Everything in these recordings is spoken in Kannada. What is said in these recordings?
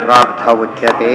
ಪ್ರಾರ್ಥ ಉಚ್ಯತೆ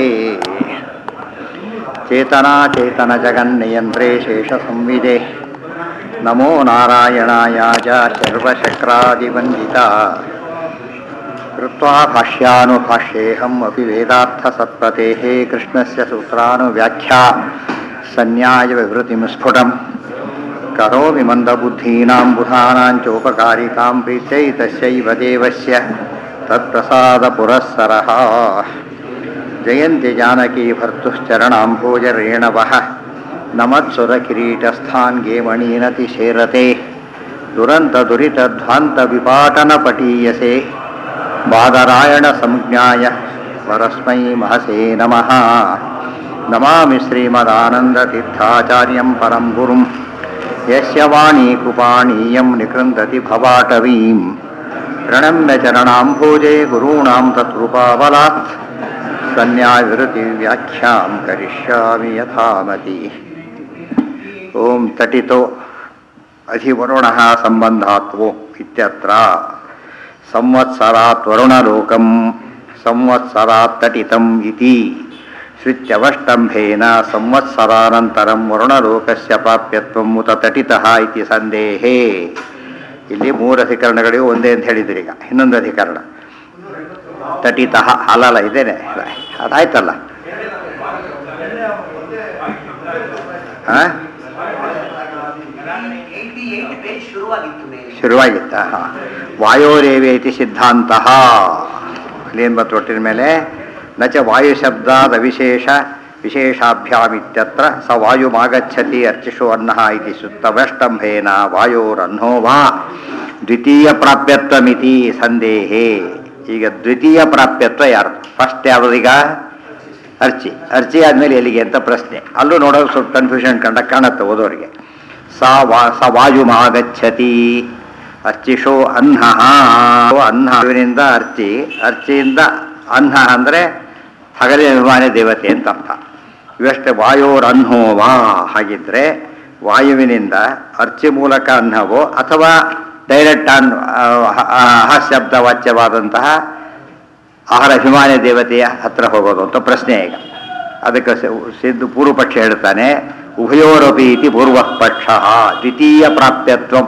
ಚೇತನಾಚೇತನ ಜಗನ್ನಿಯಂತ್ರೇ ಶೇಷ ಸಂವಿದೆ ನಮೋ ನಾರಾಯಣಾಯ ಚ ಸರ್ವಶಕ್ರಾದಿವಂದಿತ ಕೃತ್ವಾ ಭಾಷ್ಯಾನುಭಾಷ್ಯೇಹಂ ಅಪಿ ವೇದಾರ್ಥಸತ್ಪತೇಃ ಕೃಷ್ಣಸ್ಯ ಸೂತ್ರಾನುವ್ಯಾಖ್ಯಾ ಸನ್ಯಾಯ ವಿವೃತಿಂ ಸ್ಫುಟಂ ಕರೋಮಿ ಮಂದಬುದ್ಧೀನಾಂ ಬುಧಾನಾಂ ಚೋಪಕಾರಿಕಾಂ ಪ್ರೀತ್ಯೈ ತಸ್ಯೈವ ದೇವಸ್ಯ ತತ್ಪ್ರಸಾದಪುರಸ್ಸರः ಜಯಂತಿ ಜಾನಕಿ ಭರ್ತುಶ್ಚರಣಾಂಭೋಜರೇಣವಃ ನಮತ್ಸುರಕಿರೀಟಸ್ಥಾನ್ಗೆ ಮಣೀನತಿ ಶೇರತೆ ದುರಂತ ದುರಿತಧ್ವಾಂತ ವಿಪಾಟನ ಪಟೀಯಸೆ ಬಾದರಾಯಣ ಸಂಜ್ಞಾಯ ವರಸ್ಮೈ ಮಹಸೇ ನಮಃ ನಮಾಮಿ ಶ್ರೀಮದಾನಂದತೀರ್ಥಾಚಾರ್ಯಂ ಪರಂ ಗುರುಂ ಯಸ್ಯ ವಾಣೀ ಕೃಪಾಣೀಯಂ ನಿಕೃಂದತಿ ಭವಾಟವೀಂ ಪ್ರಣಮ್ಯ ಚರಣಾಂಭೋಜೆ ಗುरूणां ತತ್ಕೃಪಾಬಲಾತ್ ಸನ್ಯಾವಿರತಿ ವ್ಯಾಖ್ಯಾಂ ಕರಿಷ್ಯಾಮಿ ಯಥಾಮತಿ ಓಂ ತಟಿತೋ ಅಧಿವರುಣಃ ಸಂಬಂಧಾತ್ವೋ ಇತ್ಯತ್ರ ಸಂವತ್ಸರಾತ್ ವರುಣಲೋಕಂ ಸಂವತ್ಸರಾತ್ ತಟಿತಂ ಇತಿ ಶ್ರುತ್ಯವಷ್ಟಂಭೇನ ಸಂವತ್ಸರಾನಂತರಂ ವರುಣಲೋಕಸ್ಯ ಪ್ರಾಪ್ಯತ್ವಂ ಉತ ತಟಿತಃ ಇತಿ ಸಂದೇಹೇ ಇಲ್ಲಿ ಮೂರು ಅಧಿಕರಣಗಳಿಗೂ ಒಂದೇ ಅಂತ ಹೇಳಿದ್ರಿ ಈಗ ಇನ್ನೊಂದು ಅಧಿಕರಣ ತಟಿತಃ ಅಲ್ಲಲ್ಲ ಇದೇನೆ ಅದಾಯ್ತಲ್ಲ ಹಾ ಏಯ್ಟಿ ಏಯ್ಟ್ ಪೇಜ್ ಶುರುವಾಗಿತ್ತು ಮೇಲೆ ಶುರುವಾಗಿತ್ತ ಹಾಂ ವಾಯೋರೇವೇತಿ ಸಿದ್ಧಾಂತ ಅಲ್ಲೇನು ಬತ್ತು ಒಟ್ಟಿನ ಮೇಲೆ ನಚ ವಾಯು ಶಬ್ದಾದ ವಿಶೇಷ ವಿಶೇಷಾಭ್ಯಾಮಿತ್ಯತ್ರ ಸ ವಾಯುಮಾಗಚ್ಚತಿ ಅರ್ಚಿಷು ಅನ್ನ ಇತಿ ಸುತ್ತವಷ್ಟಂಭೇನ ವಾಯೋರನ್ನೋ ವಾ ದ್ವಿತೀಯ ಪ್ರಾಪ್ಯತ್ವಮಿತಿ ಸಂದೇಹೇ ಈಗ ದ್ವಿತೀಯ ಪ್ರಾಪ್ಯತ್ವ ಯಾರು ಫಸ್ಟ್ ಯಾವುದೀಗ ಅರ್ಚಿ ಅರ್ಚಿ ಆದಮೇಲೆ ಎಲ್ಲಿಗೆ ಅಂತ ಪ್ರಶ್ನೆ ಅಲ್ಲೂ ನೋಡೋಕೆ ಸ್ವಲ್ಪ ಕನ್ಫ್ಯೂಷನ್ ಕಂಡ ಕಾಣುತ್ತೆ ಓದೋರಿಗೆ ಸಾ ವಾ ಸ ವಾಯುಮಾಗಚ್ಚತಿ ಅರ್ಚಿಷೋ ಅನ್ನ ಅನ್ನವಿನಿಂದ ಅರ್ಚಿ ಅರ್ಚಿಯಿಂದ ಅನ್ನ ಅಂದರೆ ಹಗಲಿನ ಅಭಿಮಾನಿ ದೇವತೆ ಅಂತ ಅರ್ಥ ಇವಷ್ಟೇ ವಾಯೋರನ್ಹೋ ವಾ ಹಾಗಿದ್ರೆ ವಾಯುವಿನಿಂದ ಅರ್ಚಿ ಮೂಲಕ ಅನ್ನವೋ ಅಥವಾ ಡೈರೆಕ್ಟ್ ಅನ್ ಅಹ ಶಬ್ದ ವಾಚ್ಯವಾದಂತಹ ಆಹಾರ ಅಭಿಮಾನಿ ದೇವತೆಯ ಹತ್ರ ಹೋಗೋದು ಅಂತ ಪ್ರಶ್ನೆ ಈಗ ಅದಕ್ಕೆ ಸ- ಸಿದ್ದು ಪೂರ್ವಪಕ್ಷ ಹೇಳ್ತಾನೆ ಉಭಯೋರಪಿ ಇತಿ ಪೂರ್ವ ಪಕ್ಷ ದ್ವಿತೀಯ ಪ್ರಾಪ್ಯತ್ವ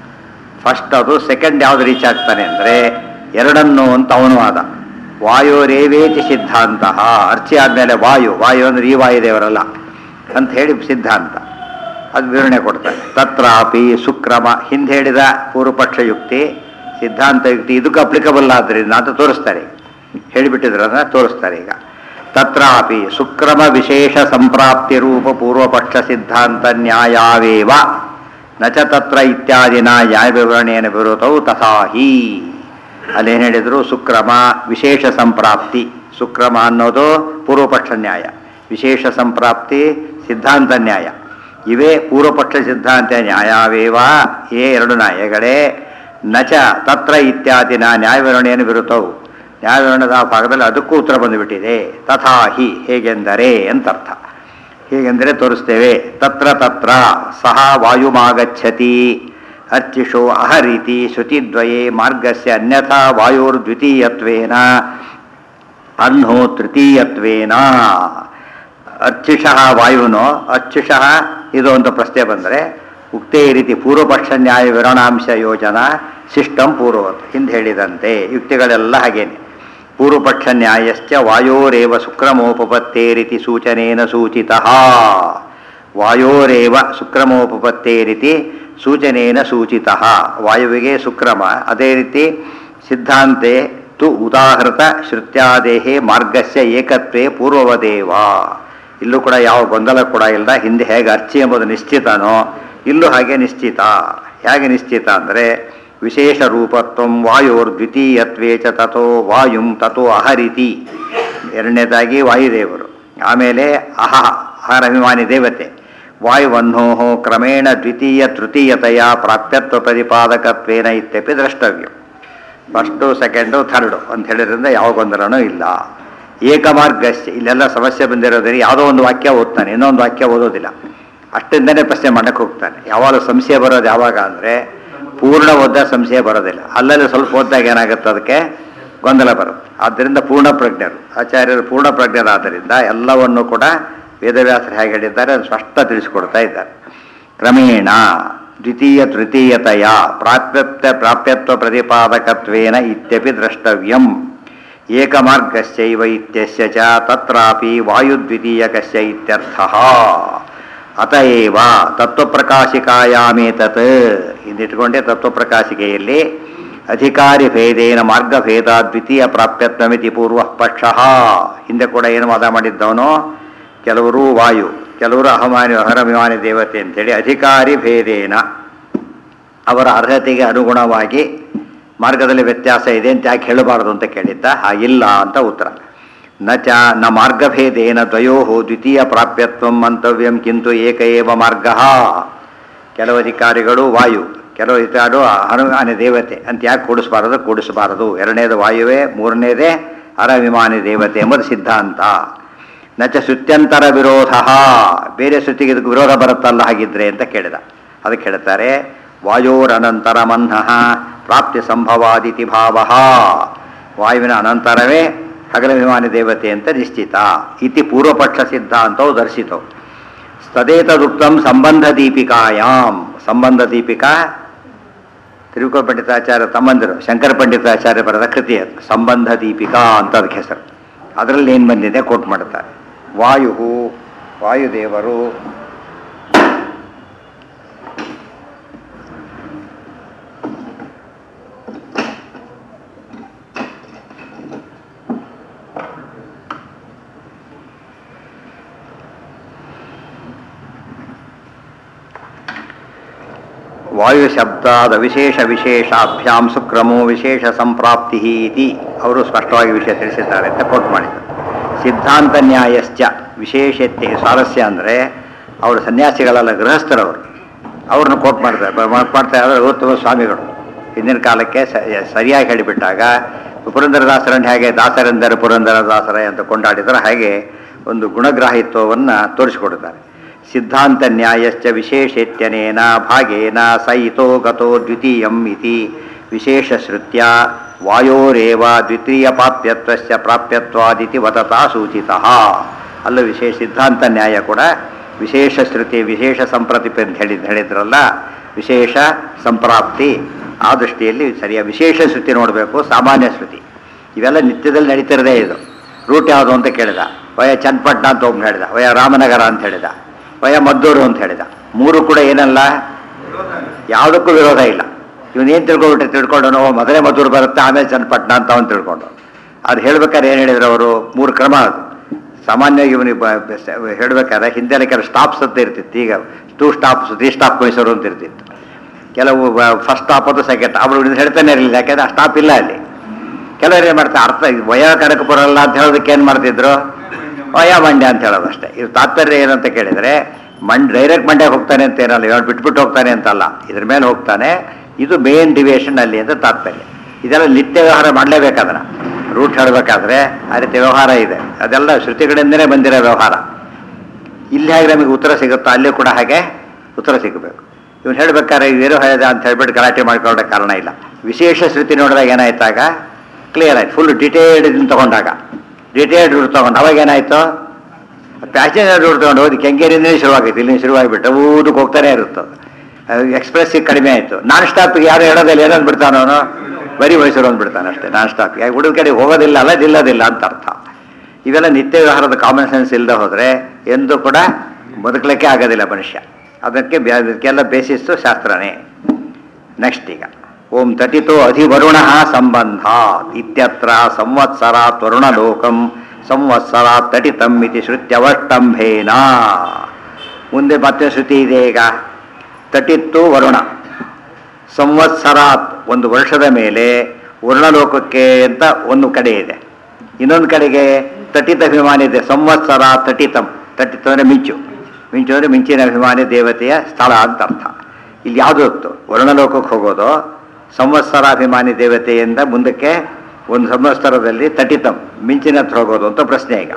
ಫಸ್ಟ್ ಅದು ಸೆಕೆಂಡ್ ಯಾವ್ದು ರೀಚ್ ಆಗ್ತಾನೆ ಅಂದರೆ ಎರಡನ್ನು ಅಂತ ಅವನು ಆದ ವಾಯುರೇವೇತಿ ಸಿದ್ಧಾಂತ ಅರ್ಚಿ ಆದಮೇಲೆ ವಾಯು ವಾಯು ಅಂದ್ರೆ ಈ ವಾಯುದೇವರಲ್ಲ ಅಂತ ಹೇಳಿ ಸಿದ್ಧಾಂತ ಅದು ವಿವರಣೆ ಕೊಡ್ತಾರೆ ತತ್ರಾಪಿ ಸುಕ್ರಮ ಹಿಂದೆ ಹೇಳಿದ ಪೂರ್ವಪಕ್ಷ ಯುಕ್ತಿ ಸಿದ್ಧಾಂತ ಯುಕ್ತಿ ಇದಕ್ಕೂ ಅಪ್ಲಿಕಬಲ್ ಆದ್ರಿಂದ ಅಂತ ತೋರಿಸ್ತಾರೆ ಹೇಳಿಬಿಟ್ಟಿದ್ರು ಅದನ್ನ ತೋರಿಸ್ತಾರೆ ಈಗ ತತ್ರಾಪಿ ಸುಕ್ರಮ ವಿಶೇಷ ಸಂಪ್ರಾಪ್ತಿ ರೂಪ ಪೂರ್ವಪಕ್ಷ ಸಿದ್ಧಾಂತ ನ್ಯಾಯಾವೇವ ನಚ ತತ್ರ ಇತ್ಯಾದಿನ ನ್ಯಾಯ ವಿವರಣೆಯನ್ನು ವಿರೋಧವು ತಥಾಹಿ ಅಲ್ಲೇನು ಹೇಳಿದ್ರು ಸುಕ್ರಮ ವಿಶೇಷ ಸಂಪ್ರಾಪ್ತಿ ಸುಕ್ರಮ ಅನ್ನೋದು ಪೂರ್ವಪಕ್ಷ ನ್ಯಾಯ ವಿಶೇಷ ಸಂಪ್ರಾಪ್ತಿ ಸಿದ್ಧಾಂತ ನ್ಯಾಯ ಇವೇ ಪೂರ್ವಪಕ್ಷ ಸಿದ್ಧಾಂತ ನ್ಯಾಯಾವೇವ ಏ ಎರಡು ನ್ಯಾಯಗಳೇ ನಚ ತತ್ರ ಇತ್ಯಾದಿನ ನ್ಯಾಯ ವಿವರಣೆಯನ್ನು ವಿರುತ್ತವು ನ್ಯಾಯ ವಿವರಣದ ಆ ಭಾಗದಲ್ಲಿ ಅದಕ್ಕೂ ಉತ್ತರ ಬಂದುಬಿಟ್ಟಿದೆ ತಥಾಹಿ ಹೇಗೆಂದರೆ ಅಂತರ್ಥ ಹೇಗೆಂದರೆ ತೋರಿಸ್ತೇವೆ ತತ್ರ ತತ್ರ ಸಹ ವಾಯುಮಾಗಚ್ಚತಿ ಅರ್ಚಿಷೋ ಅಹರೀತಿ ಶ್ರುತಿದ್ವಯೇ ಮಾರ್ಗಸ್ಯ ಅನ್ಯಥಾ ವಾಯುರ್ದ್ವಿತೀಯತ್ವೇನ ಅಹ್ನೋ ತೃತೀಯತ್ವೇನ ಅರ್ಚಿಷಃ ವಾಯುನೋ ಅರ್ಚಿಷಃ ಇದು ಅಂತ ಪ್ರಶ್ನೆ ಬಂದರೆ ಉಕ್ತೇ ರೀತಿ ಪೂರ್ವಪಕ್ಷ ನ್ಯಾಯ ವಿವರಣಾಂಶ ಯೋಜನಾ ಸಿಸ್ಟಂ ಪೂರ್ವವತ್ ಹಿಂದೆ ಹೇಳಿದಂತೆ ಯುಕ್ತಿಗಳೆಲ್ಲ ಹಾಗೇನೆ ಪೂರ್ವಪಕ್ಷ ನ್ಯಾಯಶ್ಚ ವಾಯೋರೇವ ಶುಕ್ರಮೋಪಪತ್ತೇರಿತಿ ಸೂಚನೇನ ಸೂಚಿತಃ ವಾಯೋರೇವ ಶುಕ್ರಮೋಪಪತ್ತೇರಿತಿ ಸೂಚನೇನ ಸೂಚಿತಃ ವಾಯುವಿಗೆ ಶುಕ್ರಮ ಅದೇ ರೀತಿ ಸಿದ್ಧಾಂತೆ ತು ಉದಾಹೃತ ಶ್ರುತ್ಯಾದೇಹೇ ಮಾರ್ಗಸ್ಯ ಏಕತ್ವೇ ಪೂರ್ವವದೇವ ಇಲ್ಲೂ ಕೂಡ ಯಾವ ಗೊಂದಲ ಕೂಡ ಇಲ್ಲ ಹಿಂದೆ ಹೇಗೆ ಅರ್ಚಿ ಎಂಬುದು ನಿಶ್ಚಿತನೋ ಇಲ್ಲೂ ಹಾಗೆ ನಿಶ್ಚಿತ ಹೇಗೆ ನಿಶ್ಚಿತ ಅಂದರೆ ವಿಶೇಷ ರೂಪತ್ವ ವಾಯೋರ್ ದ್ವಿತೀಯತ್ವೇ ಚ ತಥೋ ವಾಯುಂ ತಥೋ ಅಹರಿತಿ ಎರಡನೇದಾಗಿ ವಾಯುದೇವರು ಆಮೇಲೆ ಅಹ ಅಹರ ಅಭಿಮಾನಿ ದೇವತೆ ವಾಯುವನ್ನೋ ಕ್ರಮೇಣ ದ್ವಿತೀಯ ತೃತೀಯತೆಯ ಪ್ರಾಪ್ಯತ್ವ ಪ್ರತಿಪಾದಕತ್ವೇನ ಇತ್ಯಪಿ ದ್ರಷ್ಟವ್ಯ ಫಸ್ಟು ಸೆಕೆಂಡು ಥರ್ಡು ಅಂತ ಹೇಳಿದ್ರಿಂದ ಯಾವ ಗೊಂದಲನೂ ಇಲ್ಲ ಏಕಮಾರ್ಗಸ್ಯ ಇಲ್ಲೆಲ್ಲ ಸಮಸ್ಯೆ ಬಂದಿರೋದ್ರಿಂದ ಯಾವುದೋ ಒಂದು ವಾಕ್ಯ ಓದ್ತಾನೆ ಇನ್ನೊಂದು ವಾಕ್ಯ ಓದೋದಿಲ್ಲ ಅಷ್ಟಿಂದನೇ ಪ್ರಶ್ನೆ ಮಾಡಕ್ಕೆ ಹೋಗ್ತಾನೆ ಯಾವಾಗ ಸಂಶಯ ಬರೋದು ಯಾವಾಗ ಅಂದರೆ ಪೂರ್ಣ ಓದ್ದ ಸಂಶಯ ಬರೋದಿಲ್ಲ ಅಲ್ಲಲ್ಲಿ ಸ್ವಲ್ಪ ಓದ್ದಾಗ ಏನಾಗುತ್ತೆ ಅದಕ್ಕೆ ಗೊಂದಲ ಬರುತ್ತೆ ಆದ್ದರಿಂದ ಪೂರ್ಣ ಪ್ರಜ್ಞರು ಆಚಾರ್ಯರು ಪೂರ್ಣ ಪ್ರಜ್ಞರಾದ್ದರಿಂದ ಎಲ್ಲವನ್ನು ಕೂಡ ವೇದವ್ಯಾಸರು ಹೇಗೆ ಹೇಳಿದ್ದಾರೆ ಅದು ಸ್ಪಷ್ಟ ತಿಳಿಸಿಕೊಡ್ತಾ ಇದ್ದಾರೆ ಕ್ರಮೇಣ ದ್ವಿತೀಯ ತೃತೀಯತೆಯ ಪ್ರಾಪ್ಯತ್ವ ಪ್ರಾಪ್ಯತ್ವ ಪ್ರತಿಪಾದಕತ್ವೇನ ಇತ್ಯಪಿ ದ್ರಷ್ಟವ್ಯಂ ಏಕಮಾರ್ಗಸ್ಯೈವ ಇತ್ಯಸ್ಯ ಚ ತತ್ರಾಪಿ ವಾಯುದ್ವಿತೀಯಕಸ್ಯ ಇತ್ಯರ್ಥಃ ಅತಏವ ತತ್ವಪ್ರಕಾಶಿಕಾಯಾಮೇತತ್ ಇಂದಿಟ್ಕೊಂಡೆ ತತ್ವಪ್ರಕಾಶಿಕೆಯಲ್ಲಿ ಅಧಿಕಾರಿ ಭೇದೇನ ಮಾರ್ಗಭೇದ ದ್ವಿತೀಯ ಪ್ರಾಪ್ಯತ್ವಮಿತಿ ಪೂರ್ವ ಪಕ್ಷ ಹಿಂದೆ ಕೂಡ ಏನು ವಾದ ಮಾಡಿದ್ದವನು ಕೆಲವರು ವಾಯು ಕೆಲವರು ಅಹಮಾನಿ ಅಹರಭಿಮಾನಿ ದೇವತೆ ಅಂತೇಳಿ ಅಧಿಕಾರಿ ಭೇದೇನ ಅವರ ಅರ್ಹತೆಗೆ ಅನುಗುಣವಾಗಿ ಮಾರ್ಗದಲ್ಲಿ ವ್ಯತ್ಯಾಸ ಇದೆ ಅಂತ ಯಾಕೆ ಹೇಳಬಾರದು ಅಂತ ಕೇಳಿದ್ದ ಹಾಗಿಲ್ಲ ಅಂತ ಉತ್ತರ ನ ಚ ನ ಮಾರ್ಗಭೇದೇನ ದ್ವಯೋ ದ್ವಿತೀಯ ಪ್ರಾಪ್ಯತ್ವ ಮಂತವ್ಯಂ ಕಿಂತು ಏಕ ಏವ ಮಾರ್ಗ ಕೆಲವು ಅಧಿಕಾರಿಗಳು ವಾಯು ಕೆಲವು ಅಧಿಕಾರಿಗಳು ಅನುಮಾನಿ ದೇವತೆ ಅಂತ ಯಾಕೆ ಕೂಡಿಸಬಾರದು ಕೂಡಿಸಬಾರದು ಎರಡನೇದು ವಾಯುವೇ ಮೂರನೇದೇ ಅರವಿಮಾನಿ ದೇವತೆ ಎಂಬುದು ಸಿದ್ಧಾಂತ ನಚ ಶ್ರುತ್ಯಂತರ ವಿರೋಧ ಬೇರೆ ಶ್ರುತಿಗೆ ಇದಕ್ಕೆ ವಿರೋಧ ಬರುತ್ತಲ್ಲ ಹಾಗಿದ್ರೆ ಅಂತ ಕೇಳಿದ ಅದಕ್ಕೆ ಹೇಳ್ತಾರೆ ವಾಯೋರನಂತರ ಮನ್ಹ ಪ್ರಾಪ್ತಿ ಸಂಭವಾದಿತಿ ಭಾವ ವಾಯುವಿನ ಅನಂತರವೇ ಹಗಲಭಿಮಾನಿ ದೇವತೆ ಅಂತ ನಿಶ್ಚಿತ ಇತಿ ಪೂರ್ವಪಕ್ಷ ಸಿದ್ಧಾಂತವು ದರ್ಶಿತವು ತದೇತದುಕ್ತಂ ಸಂಬಂಧ ದೀಪಿಕಾಯಾಮ್ ಸಂಬಂಧ ದೀಪಿಕಾ ತಿರುಕುಳ ಪಂಡಿತಾಚಾರ್ಯ ತಮ್ಮಂದಿರು ಶಂಕರ ಪಂಡಿತಾಚಾರ್ಯ ಬರೆದ ಕೃತಿ ಅದು ಸಂಬಂಧ ದೀಪಿಕಾ ಅಂತ ಅದಕ್ಕೆ ಹೆಸರು ಅದರಲ್ಲಿ ಏನು ಬಂದಿದೆ ಕೋಟ್ ಮಾಡ್ತಾರೆ ವಾಯು ವಾಯುದೇವರು ವಾಯು ಶಬ್ದಾದ ವಿಶೇಷ ವಿಶೇಷಾಭ್ಯಾಂ ಸುಕ್ರಮೋ ವಿಶೇಷ ಸಂಪ್ರಾಪ್ತಿ ಇತಿ ಅವರು ಸ್ಪಷ್ಟವಾಗಿ ವಿಷಯ ತಿಳಿಸಿದ್ದಾರೆ ಅಂತ ಕೋಟ್ ಮಾಡಿದ್ದಾರೆ ಸಿದ್ಧಾಂತ ನ್ಯಾಯಶ್ಚ ವಿಶೇಷತೆ ಸ್ವಾರಸ್ಯ ಅಂದರೆ ಅವರು ಸನ್ಯಾಸಿಗಳಲ್ಲ ಗೃಹಸ್ಥರವರು ಅವ್ರನ್ನ ಕೋಟ್ ಮಾಡ್ತಾರೆ ಬ- ಮಾಡ್- ಮಾಡ್ತಾ ಇದ್ದಾರೆ ಗೌತಮ ಸ್ವಾಮಿಗಳು ಹಿಂದಿನ ಕಾಲಕ್ಕೆ ಸ- ಸರಿಯಾಗಿ ಹೇಳಿಬಿಟ್ಟಾಗ ಪುರಂದರದಾಸರನ್ನು ಹೇಗೆ ದಾಸರೆಂದರೆ ಪುರಂದರ ದಾಸರೇ ಅಂತ ಕೊಂಡಾಡಿದರೆ ಹಾಗೆ ಒಂದು ಗುಣಗ್ರಾಹಿತ್ವವನ್ನು ತೋರಿಸಿಕೊಡುತ್ತಾರೆ ಸಿದ್ಧಾಂತ ನ್ಯಾಯಶ್ಚ ವಿಶೇಷೇತ್ಯನೇನ ಭಾಗೇನ ಸ ಇತೋ ಗತೋ ದ್ವಿತೀಯಂ ಇತಿ ವಿಶೇಷ ಶ್ರುತ್ಯ ವಾಯೋರೇವ ದ್ವಿತೀಯ ಪಾಪ್ಯತ್ವಸ್ಯ ಪ್ರಾಪ್ಯತ್ವಾದಿತಿ ವದತಾ ಸೂಚಿತಃ ಅಲ್ಲೂ ವಿಶೇಷ ಸಿದ್ಧಾಂತ ನ್ಯಾಯ ಕೂಡ ವಿಶೇಷ ಶ್ರುತಿ ವಿಶೇಷ ಸಂಪ್ರತಿಪೆ ಅಂತ ಹೇಳಿ ಹೇಳಿದ್ರಲ್ಲ ವಿಶೇಷ ಸಂಪ್ರಾಪ್ತಿ ಆ ದೃಷ್ಟಿಯಲ್ಲಿ ಸರಿಯ ವಿಶೇಷ ಶ್ರುತಿ ನೋಡಬೇಕು ಸಾಮಾನ್ಯ ಶ್ರುತಿ ಇವೆಲ್ಲ ನಿತ್ಯದಲ್ಲಿ ನಡೀತಿರದೇ ಇದು ರೂಟ್ ಯಾವುದು ಅಂತ ಕೇಳಿದ ವಯ ಚನ್ನಪಟ್ಟಣ ಅಂತ ಒಬ್ಬನು ಹೇಳಿದ ವಯ ರಾಮನಗರ ಅಂತ ಹೇಳಿದ ವಯ ಮದ್ದೂರು ಅಂತ ಹೇಳಿದ ಮೂರು ಕೂಡ ಏನಲ್ಲ ಯಾವುದಕ್ಕೂ ವಿರೋಧ ಇಲ್ಲ ಇವನೇನು ತಿಳ್ಕೊಬಿಟ್ರೆ ತಿಳ್ಕೊಂಡು ಮೊದಲೇ ಮದ್ದೂರು ಬರುತ್ತೆ ಆಮೇಲೆ ಚನ್ನಪಟ್ಟಣ ಅಂತ ಅವನು ತಿಳ್ಕೊಂಡು ಅದು ಹೇಳ್ಬೇಕಾದ್ರೆ ಏನು ಹೇಳಿದ್ರು ಅವರು ಮೂರು ಕ್ರಮ ಅದು ಸಾಮಾನ್ಯವಾಗಿ ಇವನಿಗೆ ಬ- ಬ- ಸ- ಹೇಳ್ಬೇಕಾದ್ರೆ ಹಿಂದೆಲ್ಲ ಕೆಲವು ಸ್ಟಾಪ್ಸ್ ಅಂತ ಇರ್ತಿತ್ತು ಈಗ two stops three stop Mysore ಅಂತ ಇರ್ತಿತ್ತು ಕೆಲವು ಫಸ್ಟ್ ಸ್ಟಾಪ್ ಅದು ಸೆಕೆಂಡ್ ಅವಳು ಹೇಳ್ತಾನೆ ಇರಲಿಲ್ಲ ಯಾಕೆಂದ್ರೆ ಆ ಸ್ಟಾಪ್ ಇಲ್ಲ ಅಲ್ಲಿ ಕೆಲವರು ಏನು ಮಾಡ್ತಾರೆ ಅರ್ಥ ಇದು ವಯ ಕನಕಪುರ ಅಲ್ಲ ಅಂತ ಹೇಳೋದಕ್ಕೆ ಏನು ಮಾಡ್ತಿದ್ರು ವಯ ಮಂಡ್ಯ ಅಂತ ಹೇಳೋದು ಅಷ್ಟೇ ಇದು ತಾತ್ಪರ್ಯ ಏನಂತ ಕೇಳಿದರೆ ಮಂಡ್ ಡೈರೆಕ್ಟ್ ಮಂಡ್ಯ ಹೋಗ್ತಾನೆ ಅಂತ ಏನಲ್ಲ ಇವಾಗ ಬಿಟ್ಬಿಟ್ಟು ಹೋಗ್ತಾನೆ ಅಂತಲ್ಲ ಇದ್ರ ಮೇಲೆ ಹೋಗ್ತಾನೆ ಇದು ಮೇನ್ ಡಿವಿಯೇಷನ್ ಅಲ್ಲಿ ಅಂತ ತಾತ್ಪರ್ಯ ಇದೆಲ್ಲ ನಿತ್ಯ ವ್ಯವಹಾರ ಮಾಡಲೇಬೇಕಾದ್ರೆ ರೂಟ್ ಹೇಳಬೇಕಾದ್ರೆ ಆ ರೀತಿ ವ್ಯವಹಾರ ಇದೆ ಅದೆಲ್ಲ ಶ್ರುತಿಗಳಿಂದಲೇ ಬಂದಿರೋ ವ್ಯವಹಾರ ಇಲ್ಲಿ ಹೇಗೆ ನಮಗೆ ಉತ್ತರ ಸಿಗುತ್ತೋ ಅಲ್ಲಿ ಕೂಡ ಹಾಗೆ ಉತ್ತರ ಸಿಗಬೇಕು ಇವನು ಹೇಳ್ಬೇಕಾದ್ರೆ ಇವೇನು ಹೇಳಿದ ಅಂತ ಹೇಳ್ಬಿಟ್ಟು ಗಲಾಟೆ ಮಾಡ್ಕೊಳ್ಳೋ ಕಾರಣ ಇಲ್ಲ ವಿಶೇಷ ಶ್ರುತಿ ನೋಡಿದಾಗ ಏನಾಯ್ತಾಗ ಕ್ಲಿಯರ್ ಆಯ್ತು ಫುಲ್ ಡಿಟೇಲ್ಡ್ ಇದನ್ನು ತಗೊಂಡಾಗ ಡಿಟೇಲ್ಡ್ ರೂಟ್ ತಗೊಂಡು ಅವಾಗ ಏನಾಯ್ತು ಪ್ಯಾಸೆಂಜರ್ ರೂಟ್ ತಗೊಂಡು ಹೋಗಿ ಕೆಂಗೇರಿಯಿಂದಲೇ ಶುರುವಾಗಿತ್ತು ಇಲ್ಲಿ ಶುರುವಾಗಿಬಿಟ್ಟು ಊದಕ್ಕೆ ಹೋಗ್ತಾನೆ ಇರುತ್ತೆ ಎಕ್ಸ್ಪ್ರೆಸ್ಸಿಗೆ ಕಡಿಮೆ ಆಯಿತು ನಾನ್ ಸ್ಟಾಪಿಗೆ ಯಾರು ಹೇಳೋದಿಲ್ಲ ಏನಂದು ಬಿಡ್ತಾನ ಅವನು ಬರೀ ಮೈಸೂರು ಅಂದ್ಬಿಡ್ತಾನೆ ಅಷ್ಟೇ ನಾನ್ ಸ್ಟಾಪಿಗೆ ಹುಡುಗ ಕಡೆ ಹೋಗೋದಿಲ್ಲ ಅಲ್ಲ ನಿಲ್ಲೋದಿಲ್ಲ ಅಂತ ಅರ್ಥ ಇವೆಲ್ಲ ನಿತ್ಯ ವ್ಯವಹಾರದ ಕಾಮನ್ ಸೆನ್ಸ್ ಇಲ್ಲದೆ ಹೋದರೆ ಎಂದೂ ಕೂಡ ಬದುಕಲಿಕ್ಕೆ ಆಗೋದಿಲ್ಲ ಮನುಷ್ಯ ಅದಕ್ಕೆ ಬ್ಯಾ- ಅದಕ್ಕೆಲ್ಲ ಬೇಸಿಸ್ಸು ಶಾಸ್ತ್ರನೇ ನೆಕ್ಸ್ಟ್ ಈಗ ಓಂ ತಟಿತೋ ಅಧಿವರುಣ ಸಂಬಂಧ ಇತ್ಯತ್ರ ಸಂವತ್ಸರಾತ್ ವರುಣಲೋಕಂ ಸಂವತ್ಸರಾತ್ ತಟಿತಂ ಇತಿ ಶ್ರುತ್ಯವಷ್ಟಂಭೇನ ಮುಂದೆ ಮತ್ತೆ ಶ್ರುತಿ ಇದೆ ಈಗ ತಟಿತ್ತು ವರುಣ ಸಂವತ್ಸರಾತ್ ಒಂದು ವರ್ಷದ ಮೇಲೆ ವರ್ಣಲೋಕಕ್ಕೆ ಅಂತ ಒಂದು ಕಡೆ ಇದೆ ಇನ್ನೊಂದು ಕಡೆಗೆ ತಟಿತ ಅಭಿಮಾನಿ ಇದೆ ಸಂವತ್ಸರ ತಟಿತಂ ತಟಿತ ಅಂದರೆ ಮಿಂಚು ಮಿಂಚು ಅಂದರೆ ಮಿಂಚಿನ ಅಭಿಮಾನಿ ದೇವತೆಯ ಸ್ಥಳ ಅಂತ ಅರ್ಥ ಇಲ್ಲಿ ಯಾವುದು ಹೊತ್ತು ವರ್ಣಲೋಕಕ್ಕೆ ಹೋಗೋದು ಸಂವತ್ಸರಾಭಿಮಾನಿ ದೇವತೆಯಿಂದ ಮುಂದಕ್ಕೆ ಒಂದು ಸಂವತ್ಸರದಲ್ಲಿ ತಟಿತಂ ಮಿಂಚಿನ ಹತ್ರ ಹೋಗೋದು ಅಂತ ಪ್ರಶ್ನೆ ಈಗ